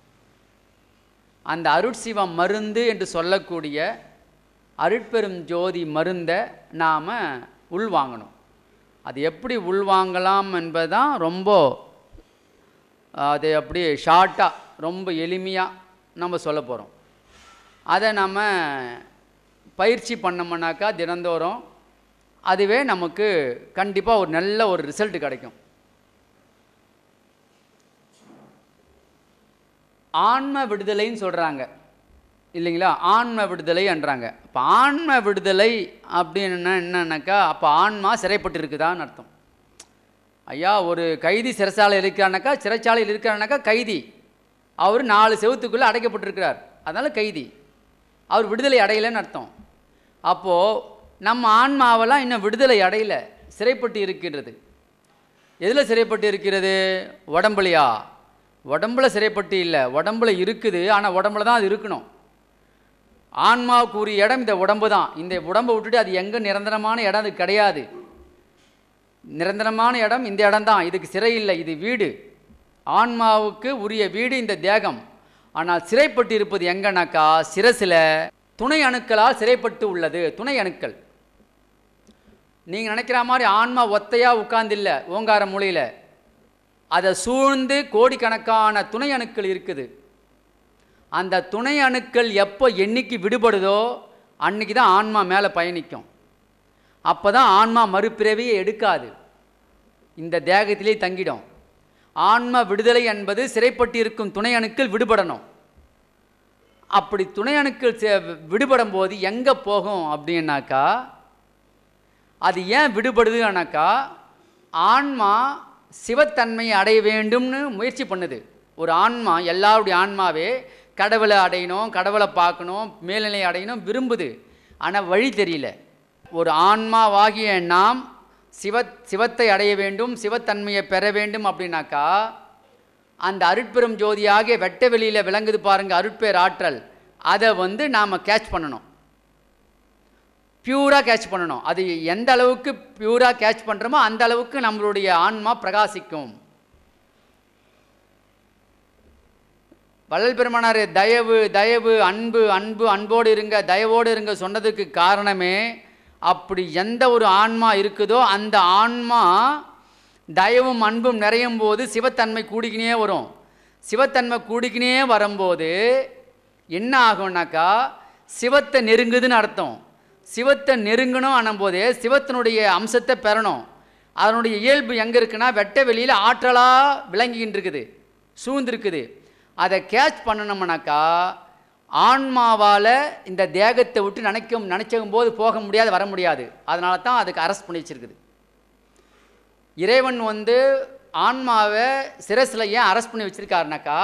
அந்த அருட்சிவம் மருந்து என்று சொல்லக்கூடிய அருட்பெரும் ஜோதி மருந்தை நாம் உள்வாங்கணும் அது எப்படி உள்வாங்கலாம் என்பதுதான் ரொம்ப அது அப்படியே ஷார்ட்டாக ரொம்ப எளிமையாக நம்ம சொல்ல போகிறோம் அதை நம்ம பயிற்சி பண்ணோம்னாக்கா தினந்தோறும் அதுவே நமக்கு கண்டிப்பாக ஒரு நல்ல ஒரு ரிசல்ட் கிடைக்கும் ஆன்ம விடுதலைன்னு சொல்கிறாங்க இல்லைங்களா ஆன்ம விடுதலைன்றாங்க இப்போ ஆன்ம விடுதலை அப்படின்னு என்னன்னாக்கா அப்போ ஆன்மா சிறைப்பட்டு இருக்குதான்னு அர்த்தம் ஐயா ஒரு கைதி சிறைச்சாலையில் இருக்கிறானாக்கா சிறைச்சாலையில் இருக்கிறானாக்கா கைதி அவர் நாலு செவத்துக்குள்ளே அடைக்கப்பட்டிருக்கிறார் அதனால கைதி அவர் விடுதலை அடையலைன்னு அர்த்தம் அப்போது நம்ம ஆன்மாவெல்லாம் இன்னும் விடுதலை அடையல சிறைப்பட்டு இருக்கின்றது எதில் சிறைப்பட்டு இருக்கிறது உடம்புலையா உடம்புல சிறைப்பட்டு இல்லை உடம்புல இருக்குது ஆனால் உடம்புல தான் அது இருக்கணும் ஆன்மாவுக்கு உரிய இடம் இந்த உடம்பு தான் இந்த உடம்பை விட்டுட்டு அது எங்கே நிரந்தரமான இடம் அது கிடையாது நிரந்தரமான இடம் இந்த இடம்தான் இதுக்கு சிறை இல்லை இது வீடு ஆன்மாவுக்கு உரிய வீடு இந்த தேகம் ஆனால் சிறைப்பட்டு இருப்பது எங்கனாக்கா சிரசில் துணை அணுக்களால் சிறைப்பட்டு உள்ளது துணை அணுக்கள் நீங்கள் நினைக்கிற மாதிரி ஆன்மா ஒத்தையாக உட்கார்ந்தில்ல ஓங்கார மூலையில் அதை சூழ்ந்து கோடிக்கணக்கான துணை அணுக்கள் இருக்குது அந்த துணை அணுக்கள் எப்போ எண்ணிக்கை விடுபடுதோ அன்னைக்கு தான் ஆன்மா மேலே பயணிக்கும் அப்போ தான் ஆன்மா மறுபிறவியை எடுக்காது இந்த தேகத்திலே தங்கிடும் ஆன்ம விடுதலை என்பது சிறைப்பட்டு இருக்கும் துணை அணுக்கள் விடுபடணும் அப்படி துணை அணுக்கள் சே- விடுபடும் போது எங்கே போகும் அப்படின்னாக்கா அது ஏன் விடுபடுதுனாக்கா ஆன்மா சிவத்தன்மையை அடைய வேண்டும்னு முயற்சி பண்ணுது ஒரு ஆன்மா எல்லாருடைய ஆன்மாவே கடவுளை அடையணும் கடவுளை பார்க்கணும் மேல்நிலை அடையணும் விரும்புது ஆனால் வழி தெரியல ஒரு ஆன்மாவாகிய நாம் சிவ சிவத்தை அடைய வேண்டும் சிவத்தன்மையை பெற வேண்டும் அப்படின்னாக்கா அந்த அருட்பெரும் ஜோதியாகிய வெட்ட வெளியில் விளங்குது பாருங்க அருட்பேர் ஆற்றல் அதை வந்து நாம் கேட்ச் பண்ணணும் பியூராக கேட்ச் பண்ணணும் அது எந்த அளவுக்கு பியூராக கேட்ச் பண்ணுறோமோ அந்த அளவுக்கு நம்மளுடைய ஆன்மா பிரகாசிக்கும் வள்ளல் பெருமானார் தயவு தயவு அன்பு அன்பு அன்போடு இருங்க தயவோடு இருங்க சொன்னதுக்கு காரணமே அப்படி எந்த ஒரு ஆன்மா இருக்குதோ அந்த ஆன்மா தயவும் அன்பும் நிறையும் போது சிவத்தன்மை கூடிக்கினே வரும் சிவத்தன்மை கூடிக்கினே வரும்போது என்ன ஆகும்னாக்கா சிவத்தை நெருங்குதுன்னு அர்த்தம் சிவத்தை நெருங்கணும் ஆனும்போதே சிவத்தினுடைய அம்சத்தை பெறணும் அதனுடைய இயல்பு எங்கே இருக்குன்னா வெட்ட வெளியில் ஆற்றலாக விளங்கிக்கிட்டு இருக்குது சூழ்ந்திருக்குது அதை கேட்ச் பண்ணணும்னாக்கா ஆன்மாவால் இந்த தேகத்தை விட்டு நினைக்கும் நினைச்சும் போது போக முடியாது வர முடியாது அதனால தான் அதுக்கு அரெஸ்ட் பண்ணி வச்சிருக்குது இறைவன் வந்து ஆன்மாவை சிரசில் ஏன் அரெஸ்ட் பண்ணி வச்சிருக்காருனாக்கா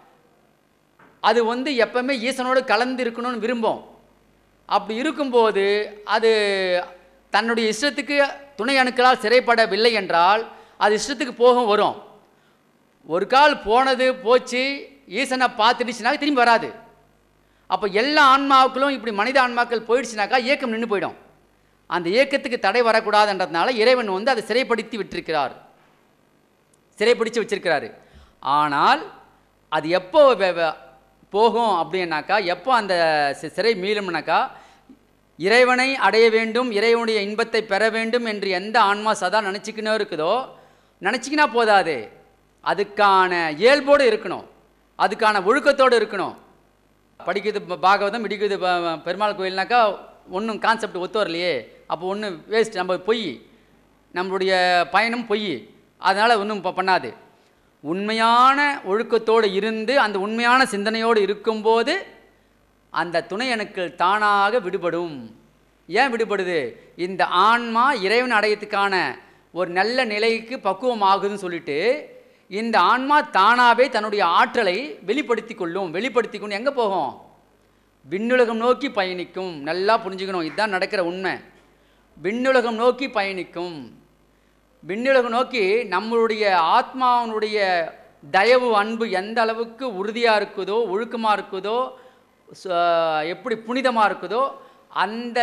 அது வந்து எப்பவுமே ஈசனோடு கலந்து இருக்கணும்னு விரும்பும் அப்படி இருக்கும்போது அது தன்னுடைய இஷ்டத்துக்கு துணை அணுக்களால் சிறைப்படவில்லை என்றால் அது இஷ்டத்துக்கு போக வரும் ஒரு கால் போனது போச்சு ஈசனை பார்த்துடுச்சுனாக்கா திரும்பி வராது அப்போ எல்லா ஆன்மாவுக்களும் இப்படி மனித ஆன்மாக்கள் போயிடுச்சுனாக்கா இயக்கம் நின்று போயிடும் அந்த இயக்கத்துக்கு தடை வரக்கூடாதுன்றதுனால இறைவன் வந்து அதை சிறைப்படுத்தி விட்டிருக்கிறார் சிறைப்பிடிச்சு வச்சிருக்கிறாரு ஆனால் அது எப்போ வெ- வெ- போகும் அப்படின்னாக்கா எப்போ அந்த சி- சிறை மீளும்னாக்கா இறைவனை அடைய வேண்டும் இறைவனுடைய இன்பத்தை பெற வேண்டும் என்று எந்த ஆன்மா சதா நினச்சிக்கினோ இருக்குதோ நினச்சிக்கினா போதாது அதுக்கான இயல்போடு இருக்கணும் அதுக்கான ஒழுக்கத்தோடு இருக்கணும் படிக்கிறது ப- பாகவதம் இடிக்குது ப- பெருமாள் கோயில்னாக்கா ஒன்றும் கான்செப்ட் ஒத்து வரலையே அப்போ ஒன்று வேஸ்ட் நம்ம பொய் நம்மளுடைய பயணம் பொய் அதனால் ஒன்றும் இப்போ பண்ணாது உண்மையான ஒழுக்கத்தோடு இருந்து அந்த உண்மையான சிந்தனையோடு இருக்கும்போது அந்த துணை அணுக்கள் தானாக விடுபடும் ஏன் விடுபடுது இந்த ஆன்மா இறைவன் அடையத்துக்கான ஒரு நல்ல நிலைக்கு பக்குவம் ஆகுதுன்னு சொல்லிட்டு இந்த ஆன்மா தானாகவே தன்னுடைய ஆற்றலை வெளிப்படுத்தி கொள்ளும் வெளிப்படுத்தி கொண்டு எங்கே போகும் விண்ணுலகம் நோக்கி பயணிக்கும் நல்லா புரிஞ்சுக்கணும் இதுதான் நடக்கிற உண்மை விண்ணுலகம் நோக்கி பயணிக்கும் விண்ணுலகம் நோக்கி நம்மளுடைய ஆத்மாவினுடைய தயவு அன்பு எந்த அளவுக்கு உறுதியாக இருக்குதோ ஒழுக்கமாக இருக்குதோ ச- எப்படி புனிதமாக இருக்குதோ அந்த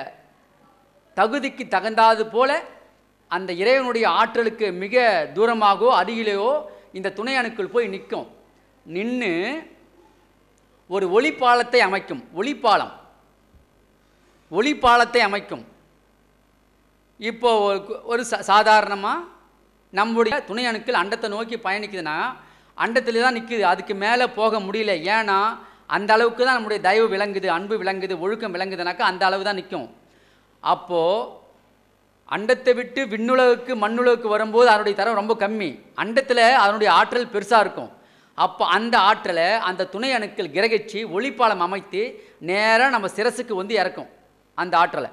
தகுதிக்கு தகுந்தாது போல அந்த இறைவனுடைய ஆற்றலுக்கு மிக தூரமாகவோ அருகிலேயோ இந்த துணை அணுக்கள் போய் நிற்கும் நின்று ஒரு ஒளிப்பாலத்தை அமைக்கும் ஒளிப்பாலம் ஒளிப்பாலத்தை அமைக்கும் இப்போ ஒரு கு- ஒரு சாதாரணமாக நம்முடைய துணை அணுக்கள் அண்டத்தை நோக்கி பயணிக்குதுன்னா அண்டத்துல தான் நிற்குது அதுக்கு மேலே போக முடியல ஏன்னா அந்த அளவுக்கு தான் நம்முடைய தயவு விளங்குது அன்பு விளங்குது ஒழுக்கம் விளங்குதுனாக்கா அந்த அளவு தான் நிற்கும் அப்போது அண்டத்தை விட்டு விண்ணுலகுக்கு மண்ணுலகுக்கு வரும்போது அதனுடைய தரம் ரொம்ப கம்மி அண்டத்தில் அதனுடைய ஆற்றல் பெருசாக இருக்கும் அப்போ அந்த ஆற்றலை அந்த துணை அணுக்கள் கிரகிச்சு ஒளிப்பாலம் அமைத்து நேராக நம்ம சிரசுக்கு வந்து இறக்கும் அந்த ஆற்றலை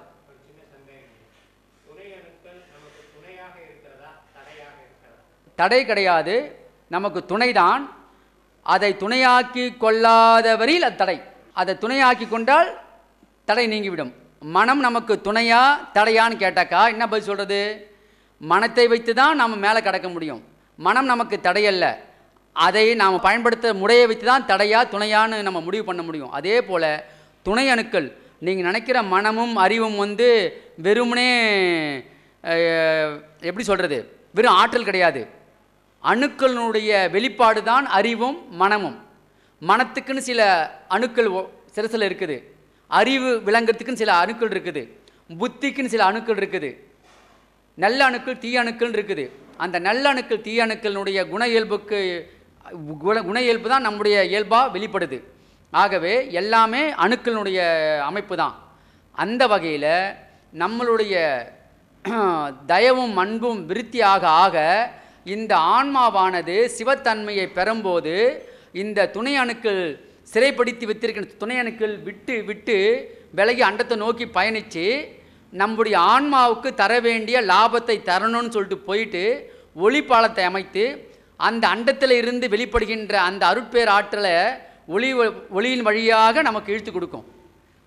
துணை அணுக்கள் நமக்கு துணையாக இருக்கிறதா தடையாக இருக்கிறதா தடை கிடையாது நமக்கு துணைதான் அதை துணையாக்கி கொள்ளாதவரில் அது தடை அதை துணையாக்கி கொண்டால் தடை நீங்கிவிடும் மனம் நமக்கு துணையா தடையான்னு கேட்டாக்கா என்ன பதில் சொல்கிறது மனத்தை வைத்து தான் நாம் மேலே கடக்க முடியும் மனம் நமக்கு தடையல்ல அதை நாம் பயன்படுத்த முறையை வைத்து தான் தடையா துணையான்னு நம்ம முடிவு பண்ண முடியும் அதே போல் துணை அணுக்கள் நீங்கள் நினைக்கிற மனமும் அறிவும் வந்து வெறுமனே அஹ், எப்படி சொல்கிறது வெறும் ஆற்றல் கிடையாது அணுக்களினுடைய வெளிப்பாடு தான் அறிவும் மனமும் மனத்துக்குன்னு சில அணுக்கள் ஒ- சிரசில் இருக்குது அறிவு விளங்குறதுக்குன்னு சில அணுக்கள் இருக்குது புத்திக்குன்னு சில அணுக்கள் இருக்குது நல்ல அணுக்கள் தீய அணுக்கள் இருக்குது அந்த நல்ல அணுக்கள் தீய அணுக்களினுடைய குண இயல்புக்கு குண குண இயல்பு தான் நம்முடைய இயல்பாக வெளிப்படுது ஆகவே எல்லாமே அணுக்களினுடைய அமைப்பு தான் அந்த வகையில் நம்மளுடைய தயவும் அன்பும் விருத்தியாக ஆக இந்த ஆன்மாவானது சிவத்தன்மையை பெறும்போது இந்த துணை அணுக்கள் சிறைப்படுத்தி வைத்திருக்கிற துணை அணுக்கள் விட்டு விட்டு விலகி அண்டத்தை நோக்கி பயணித்து நம்முடைய ஆன்மாவுக்கு தர வேண்டிய லாபத்தை தரணும்னு சொல்லிட்டு போயிட்டு ஒளிப்பாலத்தை அமைத்து அந்த அண்டத்தில் இருந்து வெளிப்படுகின்ற அந்த அருட்பேர் ஆற்றலை ஒளி ஒளியின் வழியாக நமக்கு இழுத்து கொடுக்கும்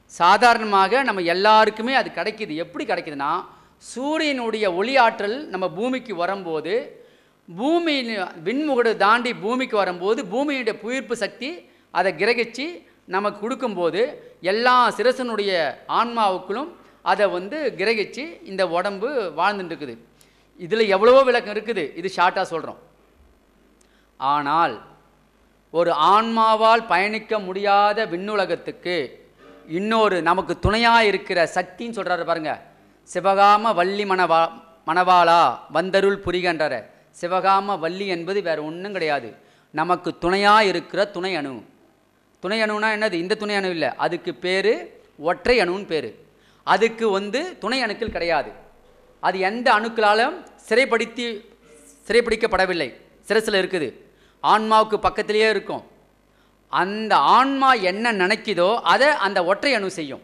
சாதாரணமாக நம்ம எல்லாருக்குமே அது கிடைக்குது எப்படி கிடைக்குதுன்னா சூரியனுடைய ஒளி ஆற்றல் நம்ம பூமிக்கு வரும்போது பூமி விண்முகடு தாண்டி பூமிக்கு வரும்போது பூமியுடைய புயிர்ப்பு சக்தி அதை கிரகிச்சு நமக்கு கொடுக்கும்போது எல்லா சிரசனுடைய ஆன்மாவுக்களும் அதை வந்து கிரகிச்சு இந்த உடம்பு வாழ்ந்துட்டு இருக்குது இதில் எவ்வளவோ விளக்கம் இருக்குது இது ஷார்ட்டாக சொல்கிறோம் ஆனால் ஒரு ஆன்மாவால் பயணிக்க முடியாத விண்ணுலகத்துக்கு இன்னொரு நமக்கு துணையாக இருக்கிற சக்தின்னு சொல்கிறாரு பாருங்க சிவகாம வள்ளி மணவா மணவாளா வந்தருள் புரிகின்றார சிவகாம வள்ளி என்பது வேற ஒன்றும் கிடையாது நமக்கு துணையாக இருக்கிற துணை அணு துணை அணுனா என்னது இந்த துணை அணு இல்லை அதுக்கு பேர் ஒற்றை அணுன்னு பேர் அதுக்கு வந்து துணை அணுக்கள் கிடையாது அது எந்த அணுக்களாலும் சிறைப்படுத்தி சிறைப்பிடிக்கப்படவில்லை சிரசில் இருக்குது ஆன்மாவுக்கு பக்கத்திலேயே இருக்கும் அந்த ஆன்மா என்ன நினைக்குதோ அதை அந்த ஒற்றை அணு செய்யும்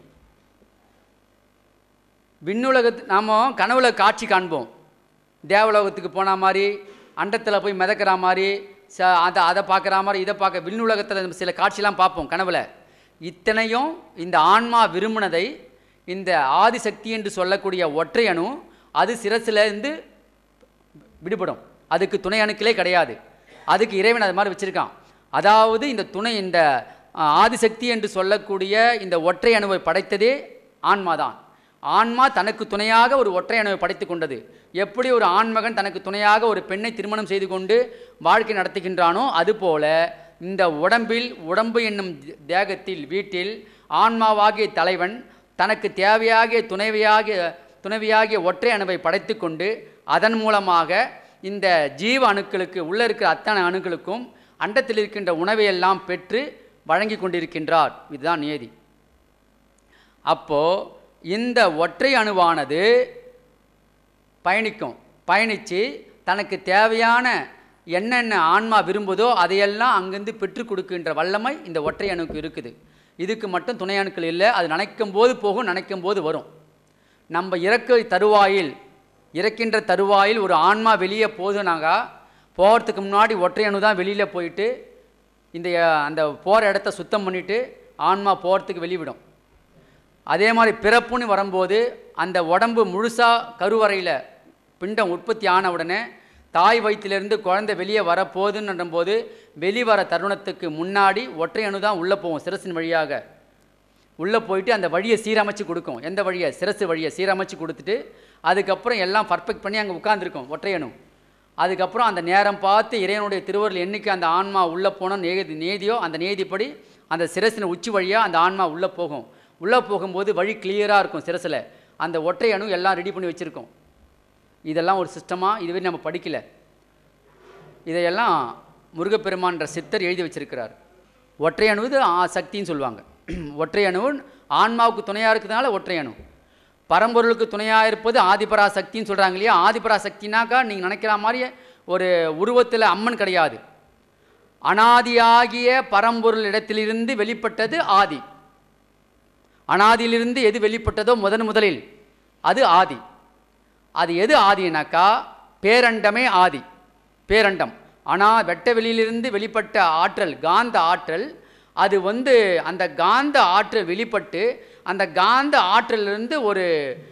விண்ணுலகத்து நாம் கனவுல காட்சி காண்போம் தேவலோகத்துக்கு போன மாதிரி அண்டத்தில் போய் மிதக்கிற மாதிரி ச அதை அதை பார்க்குற மாதிரி இதை பார்க்க விண்ணுலகத்தில் சில காட்சிலாம் பார்ப்போம் கனவுல இத்தனையும் இந்த ஆன்மா விரும்பினதை இந்த ஆதிசக்தி என்று சொல்லக்கூடிய ஒற்றை அணு அது சிரசில் இருந்து விடுபடும் அதுக்கு துணை அணுக்களே கிடையாது அதுக்கு இறைவன் அது மாதிரி வச்சுருக்கான் அதாவது இந்த துணை இந்த ஆ, ஆதிசக்தி என்று சொல்லக்கூடிய இந்த ஒற்றை அணுவை படைத்ததே ஆன்மா தான் ஆன்மா தனக்கு துணையாக ஒரு ஒற்றை அணுவை படைத்து கொண்டது எப்படி ஒரு ஆண்மகன் தனக்கு துணையாக ஒரு பெண்ணை திருமணம் செய்து கொண்டு வாழ்க்கை நடத்துகின்றானோ அதுபோல இந்த உடம்பில் உடம்பு என்னும் தேகத்தில் வீட்டில் ஆன்மாவாகிய தலைவன் தனக்கு தேவையாகிய துணைவியாகிய துணைவியாகிய ஒற்றை அணுவை படைத்து கொண்டு அதன் மூலமாக இந்த ஜீவ அணுக்களுக்கு உள்ளே இருக்கிற அத்தனை அணுக்களுக்கும் அண்டத்தில் இருக்கின்ற உணவை எல்லாம் பெற்று வழங்கி கொண்டிருக்கின்றார் இதுதான் நியதி அப்போ இந்த ஒற்றை அணுவானது பயணிக்கும் பயணித்து தனக்கு தேவையான என்னென்ன ஆன்மா விரும்புதோ அதையெல்லாம் அங்கிருந்து பெற்றுக் கொடுக்கின்ற வல்லமை இந்த ஒற்றை அணுக்கு இருக்குது இதுக்கு மட்டும் துணை அணுக்கள் இல்லை அது நினைக்கும் போது போகும் நினைக்கும் போது வரும் நம்ம இறக்க தருவாயில் இறக்கின்ற தருவாயில் ஒரு ஆன்மா வெளியே போகுதுனாக்கா போகிறதுக்கு முன்னாடி ஒற்றை அணு தான் வெளியில் போயிட்டு இந்த அஹ், அந்த போகிற இடத்த சுத்தம் பண்ணிவிட்டு ஆன்மா போகிறதுக்கு வெளிவிடும் அதே மாதிரி பிறப்புன்னு வரும்போது அந்த உடம்பு முழுசாக கருவறையில் பிண்டம் உற்பத்தி ஆன உடனே தாய் வயிற்றிலிருந்து குழந்தை வெளியே வரப்போகுதுன்ற போது வெளிவர தருணத்துக்கு முன்னாடி ஒற்றை அணு தான் உள்ளே போகும் சிரசின் வழியாக உள்ளே போயிட்டு அந்த வழியை சீரமைச்சு கொடுக்கும் எந்த வழியை சிரசு வழியை சீரமைச்சு கொடுத்துட்டு அதுக்கப்புறம் எல்லாம் பர்ஃபெக்ட் பண்ணி அங்கே உட்காந்துருக்கும் ஒற்றையணு அதுக்கப்புறம் அந்த நேரம் பார்த்து இறைவனுடைய திருவருள் என்னைக்கு அந்த ஆன்மா உள்ளே போனோம் நேதி நேதியோ அந்த நேதிப்படி அந்த சிரசின் உச்சி வழியாக அந்த ஆன்மா உள்ளே போகும் உள்ளே போகும்போது வழி கிளியராக இருக்கும் சிரசில் அந்த ஒற்றை அணு எல்லாம் ரெடி பண்ணி வச்சுருக்கோம் இதெல்லாம் ஒரு சிஸ்டமாக இதுவே நம்ம படிக்கல இதையெல்லாம் முருகப்பெருமான்ற சித்தர் எழுதி வச்சிருக்கிறார் ஒற்றை அணு இது ஆ சக்தின்னு சொல்லுவாங்க ஒற்றை அணு ஆன்மாவுக்கு துணையாக இருக்கிறதுனால ஒற்றை அணு பரம்பொருளுக்கு துணையாக இருப்பது ஆதிபரா சக்தின்னு சொல்கிறாங்க இல்லையா ஆதிபரா சக்தினாக்கா நீங்கள் நினைக்கிற மாதிரி ஒரு உருவத்தில் அம்மன் கிடையாது அனாதியாகிய பரம்பொருள் இடத்திலிருந்து வெளிப்பட்டது ஆதி அனாதியிலிருந்து எது வெளிப்பட்டதோ முதன் முதலில் அது ஆதி அது எது ஆதினாக்கா பேரண்டமே ஆதி பேரண்டம் ஆனால் வெட்ட வெளியிலிருந்து வெளிப்பட்ட ஆற்றல் காந்த ஆற்றல் அது வந்து அந்த காந்த ஆற்றல் வெளிப்பட்டு அந்த காந்த ஆற்றலிருந்து ஒரு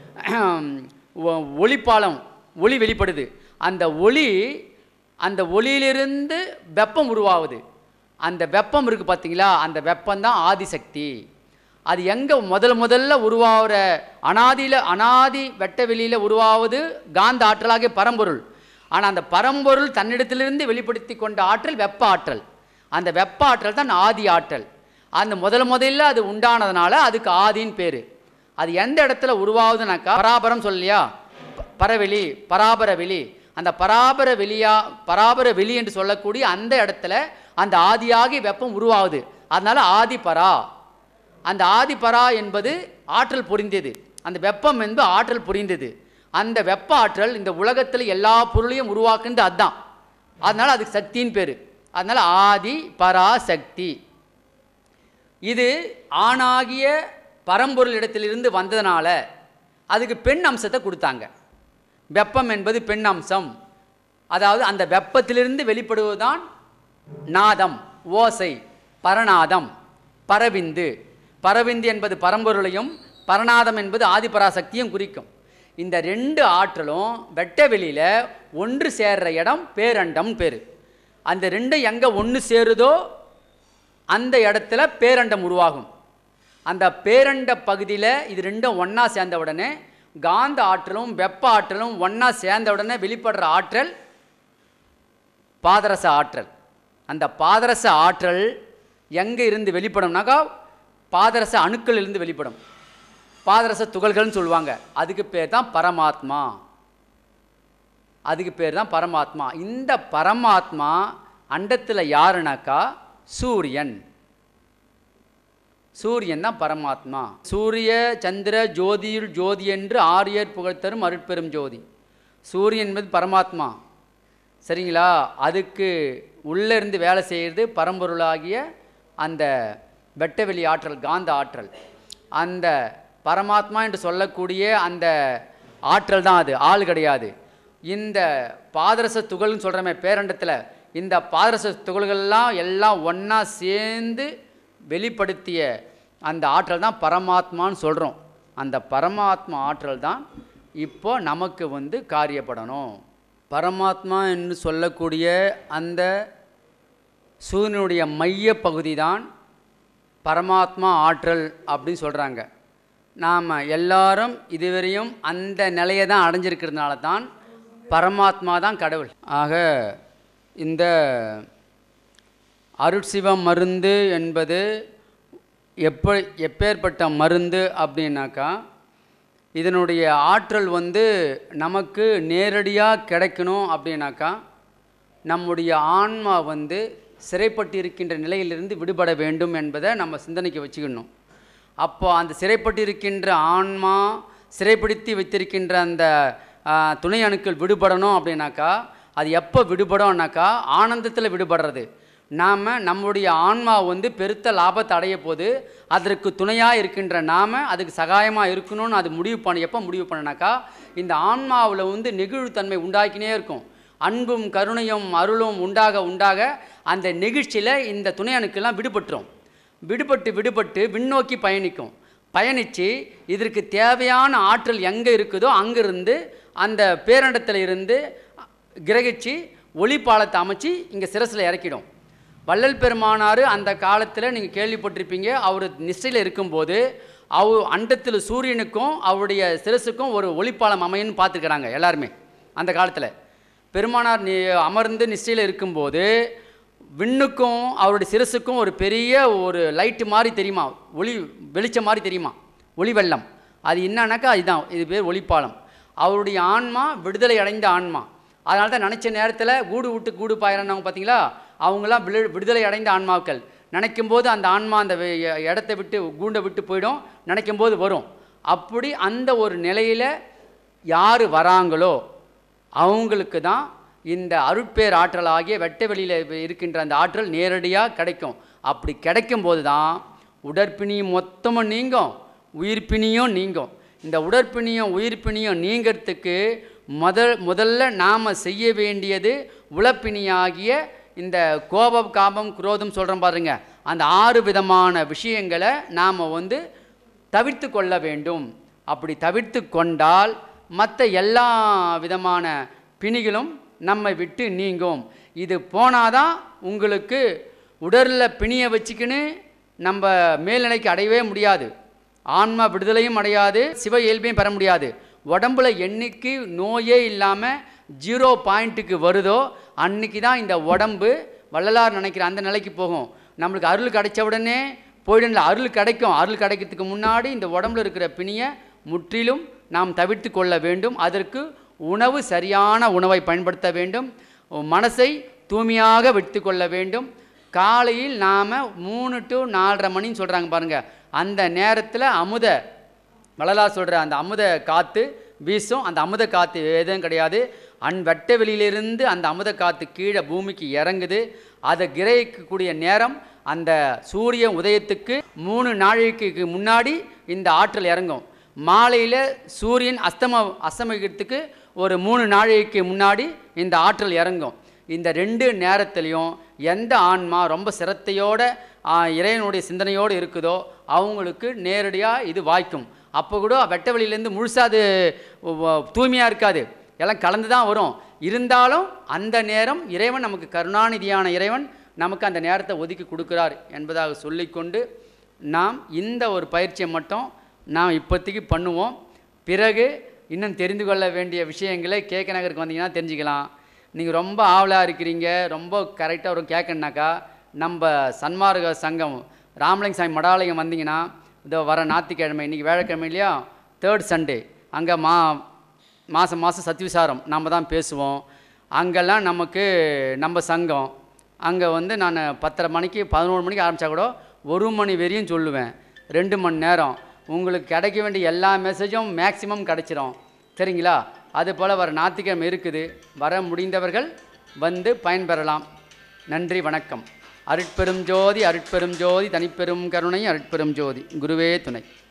ஒ- ஒளிப்பாலம் ஒளி வெளிப்படுது அந்த ஒளி அந்த ஒளியிலிருந்து வெப்பம் உருவாகுது அந்த வெப்பம் இருக்குது பார்த்தீங்களா அந்த வெப்பம்தான் ஆதிசக்தி அது எங்கே முதல் முதல்ல உருவாகிற அனாதியில் அனாதி வெட்ட வெளியில் உருவாவது காந்த ஆற்றலாகிய பரம்பொருள் ஆனால் அந்த பரம்பொருள் தன்னிடத்திலிருந்து வெளிப்படுத்தி கொண்ட ஆற்றல் வெப்ப ஆற்றல் அந்த வெப்ப ஆற்றல் தான் ஆதி ஆற்றல் அந்த முதல் முதல்ல அது உண்டானதுனால அதுக்கு ஆதின்னு பேர் அது எந்த இடத்துல உருவாகுதுனாக்கா பராபரம் சொல்லியா ப- பரவெளி பராபர வெளி அந்த பராபர வெளியா பராபர வெளி என்று சொல்லக்கூடிய அந்த இடத்துல அந்த ஆதியாகி வெப்பம் உருவாகுது அதனால ஆதிபரா அந்த ஆதிபரா என்பது ஆற்றல் புரிந்தது அந்த வெப்பம் என்பது ஆற்றல் புரிந்தது அந்த வெப்ப ஆற்றல் இந்த உலகத்தில் எல்லா பொருளையும் உருவாக்குனது அதுதான் அதனால அதுக்கு சக்தின்னு பேர் அதனால ஆதி பராசக்தி இது ஆணாகிய பரம்பொருள் இடத்திலிருந்து வந்ததுனால அதுக்கு பெண் அம்சத்தை கொடுத்தாங்க வெப்பம் என்பது பெண் அம்சம் அதாவது அந்த வெப்பத்திலிருந்து வெளிப்படுவதுதான் நாதம் ஓசை பரநாதம் பரவிந்து பரவிந்து என்பது பரம்பொருளையும் பரநாதம் என்பது ஆதிபராசக்தியும் குறிக்கும் இந்த ரெண்டு ஆற்றலும் வெட்ட வெளியில் ஒன்று சேர்ற இடம் பேரண்டம் பேர் அந்த ரெண்டும் எங்கே ஒன்று சேருதோ அந்த இடத்துல பேரண்டம் உருவாகும் அந்த பேரண்ட பகுதியில் இது ரெண்டும் ஒன்றா சேர்ந்த உடனே காந்த ஆற்றலும் வெப்ப ஆற்றலும் ஒன்றா சேர்ந்த உடனே வெளிப்படுற ஆற்றல் பாதரச ஆற்றல் அந்த பாதரச ஆற்றல் எங்கே இருந்து வெளிப்படும்னாக்கா பாதரச அணுக்கள் இருந்து வெளிப்படும் பாதரச துகள்கள்னு சொல்லுவாங்க அதுக்கு பேர் தான் பரமாத்மா அதுக்கு பேர் தான் பரமாத்மா இந்த பரமாத்மா அண்டத்தில் யாருனாக்கா சூரியன் சூரியன் தான் பரமாத்மா சூரிய சந்திர ஜோதியுள் ஜோதி என்று ஆரியர் புகழ்த்தரும் அருட்பெரும் ஜோதி சூரியன் என்பது பரமாத்மா சரிங்களா அதுக்கு உள்ளே இருந்து வேலை செய்கிறது பரம்பொருளாகிய அந்த வெட்டவெளி ஆற்றல் காந்த ஆற்றல் அந்த பரமாத்மா என்று சொல்லக்கூடிய அந்த ஆற்றல் தான் அது ஆள் கிடையாது இந்த பாதரச துகள்னு சொல்கிறோமே பேரண்டத்தில் இந்த பாதரச துகள்கள்லாம் எல்லாம் ஒன்றா சேர்ந்து வெளிப்படுத்திய அந்த ஆற்றல் தான் பரமாத்மான்னு சொல்கிறோம் அந்த பரமாத்மா ஆற்றல் தான் இப்போ நமக்கு வந்து காரியப்படணும் பரமாத்மா என்று சொல்லக்கூடிய அந்த சூரியனுடைய மைய பகுதி தான் பரமாத்மா ஆற்றல் அப்படின்னு சொல்கிறாங்க நாம் எல்லாரும் இதுவரையும் அந்த நிலையை தான் அடைஞ்சிருக்கிறதுனால தான் பரமாத்மா தான் கடவுள் ஆக இந்த அருட்சிவ மருந்து என்பது எப்ப எப்பேற்பட்ட மருந்து அப்படின்னாக்கா இதனுடைய ஆற்றல் வந்து நமக்கு நேரடியாக கிடைக்கணும் அப்படின்னாக்கா நம்முடைய ஆன்மா வந்து சிறைப்பட்டிருக்கின்ற நிலையிலிருந்து விடுபட வேண்டும் என்பதை நம்ம சிந்தனைக்கு வச்சுக்கணும் அப்போ அந்த சிறைப்பட்டிருக்கின்ற ஆன்மா சிறைப்படுத்தி வைத்திருக்கின்ற அந்த ஆ, துணை அணுக்கள் விடுபடணும் அப்படின்னாக்கா அது எப்போ விடுபடும்னாக்கா ஆனந்தத்தில் விடுபடுறது நாம் நம்முடைய ஆன்மா வந்து பெருத்த லாபத்தை அடைய போது அதற்கு துணையாக இருக்கின்ற நாம் அதுக்கு சகாயமாக இருக்கணும்னு அது முடிவு பண்ண எப்போ முடிவு பண்ணனாக்கா இந்த ஆன்மாவில் வந்து நெகிழ்வுத்தன்மை உண்டாக்கினே இருக்கும் அன்பும் கருணையும் அருளும் உண்டாக உண்டாக அந்த நெகிழ்ச்சியில் இந்த துணை அணுக்கெல்லாம் விடுபட்டுரும் விடுபட்டு விடுபட்டு விண்ணோக்கி பயணிக்கும் பயணித்து இதற்கு தேவையான ஆற்றல் எங்கே இருக்குதோ அங்கிருந்து அந்த பேரண்டத்தில் இருந்து கிரகிச்சு ஒளிப்பாலத்தை அமைச்சு இங்கே சிரசில் இறக்கிடும் வள்ளல் பெருமானார் அந்த காலத்தில் நீங்கள் கேள்விப்பட்டிருப்பீங்க அவர் நிஷ்டையில் இருக்கும்போது அவ அண்டத்தில் சூரியனுக்கும் அவருடைய சிரசுக்கும் ஒரு ஒளிப்பாலம் அமையன்னு பார்த்துக்கிறாங்க எல்லாருமே அந்த காலத்தில் பெருமானார் நி அமர்ந்து நிஷ்டையில் இருக்கும்போது விண்ணுக்கும் அவருடைய சிரசுக்கும் ஒரு பெரிய ஒரு லைட்டு மாதிரி தெரியுமா ஒளி வெளிச்சம் மாதிரி தெரியுமா ஒளி வெள்ளம் அது என்னன்னாக்கா இதுதான் இது பேர் ஒளிப்பாலம் அவருடைய ஆன்மா விடுதலை அடைந்த ஆன்மா அதனால தான் நினச்ச நேரத்தில் கூடு விட்டு கூடு பாயிறானவங்க பார்த்தீங்களா அவங்களாம் விடு விடுதலை அடைந்த ஆன்மாக்கள் நினைக்கும் போது அந்த ஆன்மா அந்த வே- எ- இடத்த விட்டு கூண்டை விட்டு போயிடும் நினைக்கும் போது வரும் அப்படி அந்த ஒரு நிலையில் யார் வராங்களோ அவங்களுக்கு தான் இந்த அருட்பேர் ஆற்றல் ஆகிய வெட்ட வெளியில் இருக்கின்ற அந்த ஆற்றல் நேரடியாக கிடைக்கும் அப்படி கிடைக்கும் போது தான் உடற்பிணியும் மொத்தமும் நீங்கும் உயிர்ப்பிணியும் நீங்கும் இந்த உடற்பிணியும் உயிர்ப்பிணியும் நீங்கிறதுக்கு முதல் முதல்ல நாம் செய்ய வேண்டியது உளப்பிணியாகிய இந்த கோபம் காபம் குரோதம் சொல்கிறோம் பாருங்க அந்த ஆறு விதமான விஷயங்களை நாம் வந்து தவிர்த்து கொள்ள வேண்டும் அப்படி தவிர்த்து கொண்டால் மற்ற எல்லா விதமான பிணிகளும் நம்மை விட்டு நீங்கும் இது போனாதான் உங்களுக்கு உடலில் பிணியை வச்சுக்கின்னு நம்ம மேல்நிலைக்கு அடையவே முடியாது ஆன்மா விடுதலையும் அடையாது சிவ இயல்பையும் பெற முடியாது உடம்புல என்னைக்கு நோயே இல்லாமல் ஜீரோ பாயிண்ட்டுக்கு வருதோ அன்னைக்கு தான் இந்த உடம்பு வள்ளலார் நினைக்கிற அந்த நிலைக்கு போகும் நம்மளுக்கு அருள் கிடைச்ச உடனே போயிடல அருள் கிடைக்கும் அருள் கிடைக்கிறதுக்கு முன்னாடி இந்த உடம்புல இருக்கிற பிணியை முற்றிலும் நாம் தவிர்த்து கொள்ள வேண்டும் அதற்கு உணவு சரியான உணவை பயன்படுத்த வேண்டும் மனசை தூய்மையாக வைத்து கொள்ள வேண்டும் காலையில் நாம் மூணு டு நாலரை மணின்னு சொல்கிறாங்க பாருங்கள் அந்த நேரத்தில் அமுத வள்ளலார் சொல்கிற அந்த அமுத காற்று வீசும் அந்த அமுத காற்று எதுவும் கிடையாது அன் வெட்ட வெளியிலிருந்து அந்த அமுத காற்று கீழே பூமிக்கு இறங்குது அதை கிரகிக்கக்கூடிய நேரம் அந்த சூரிய உதயத்துக்கு மூணு நாளைக்கு முன்னாடி இந்த ஆற்றல் இறங்கும் மாலையில் சூரியன் அஸ்தம அஸ்தமிக்கிறதுக்கு ஒரு மூணு நாளைக்கு முன்னாடி இந்த ஆற்றல் இறங்கும் இந்த ரெண்டு நேரத்துலையும் எந்த ஆன்மா ரொம்ப சிரத்தையோட ஆ, இறைவனுடைய சிந்தனையோடு இருக்குதோ அவங்களுக்கு நேரடியாக இது வாய்க்கும் அப்போ கூட வெட்ட வெளியிலேருந்து முழுசாக அது தூய்மையாக இருக்காது எல்லாம் கலந்து தான் வரும் இருந்தாலும் அந்த நேரம் இறைவன் நமக்கு கருணாநிதியான இறைவன் நமக்கு அந்த நேரத்தை ஒதுக்கி கொடுக்குறார் என்பதாக சொல்லிக்கொண்டு நாம் இந்த ஒரு பயிற்சியை மட்டும் நாம் இப்போதைக்கு பண்ணுவோம் பிறகு இன்னும் தெரிந்து கொள்ள வேண்டிய விஷயங்களை கேக்க நகருக்கு வந்தீங்கன்னா தெரிஞ்சுக்கலாம் நீங்கள் ரொம்ப ஆவலாக இருக்கிறீங்க ரொம்ப கரெக்டாக ஒரு கேட்கணுனாக்கா நம்ம சன்மார்க்க சங்கம் ராமலிங்க சாமி மடாலயம் வந்தீங்கன்னா இதோ வர ஞாயிற்றுக்கிழமை இன்றைக்கி வேலைக்கிழமை இல்லையா தேர்ட் சண்டே அங்கே மா மாதம் மாதம் சத்விசாரம் நம்ம தான் பேசுவோம் அங்கெல்லாம் நமக்கு நம்ம சங்கம் அங்கே வந்து நான் பத்தரை மணிக்கு பதினோரு மணிக்கு ஆரம்பித்தா கூட ஒரு மணி வரையும் சொல்லுவேன் ரெண்டு மணி நேரம் உங்களுக்கு கிடைக்க வேண்டிய எல்லா மெசேஜும் மேக்ஸிமம் கிடைச்சிரும் சரிங்களா அது போல் வர ஞாயிற்றுக்கிழமை இருக்குது வர முடிந்தவர்கள் வந்து பயன்பெறலாம் நன்றி வணக்கம் அருட்பெரும் ஜோதி அருட்பெரும் ஜோதி தனிப்பெரும் கருணை அருட்பெரும் ஜோதி குருவே துணை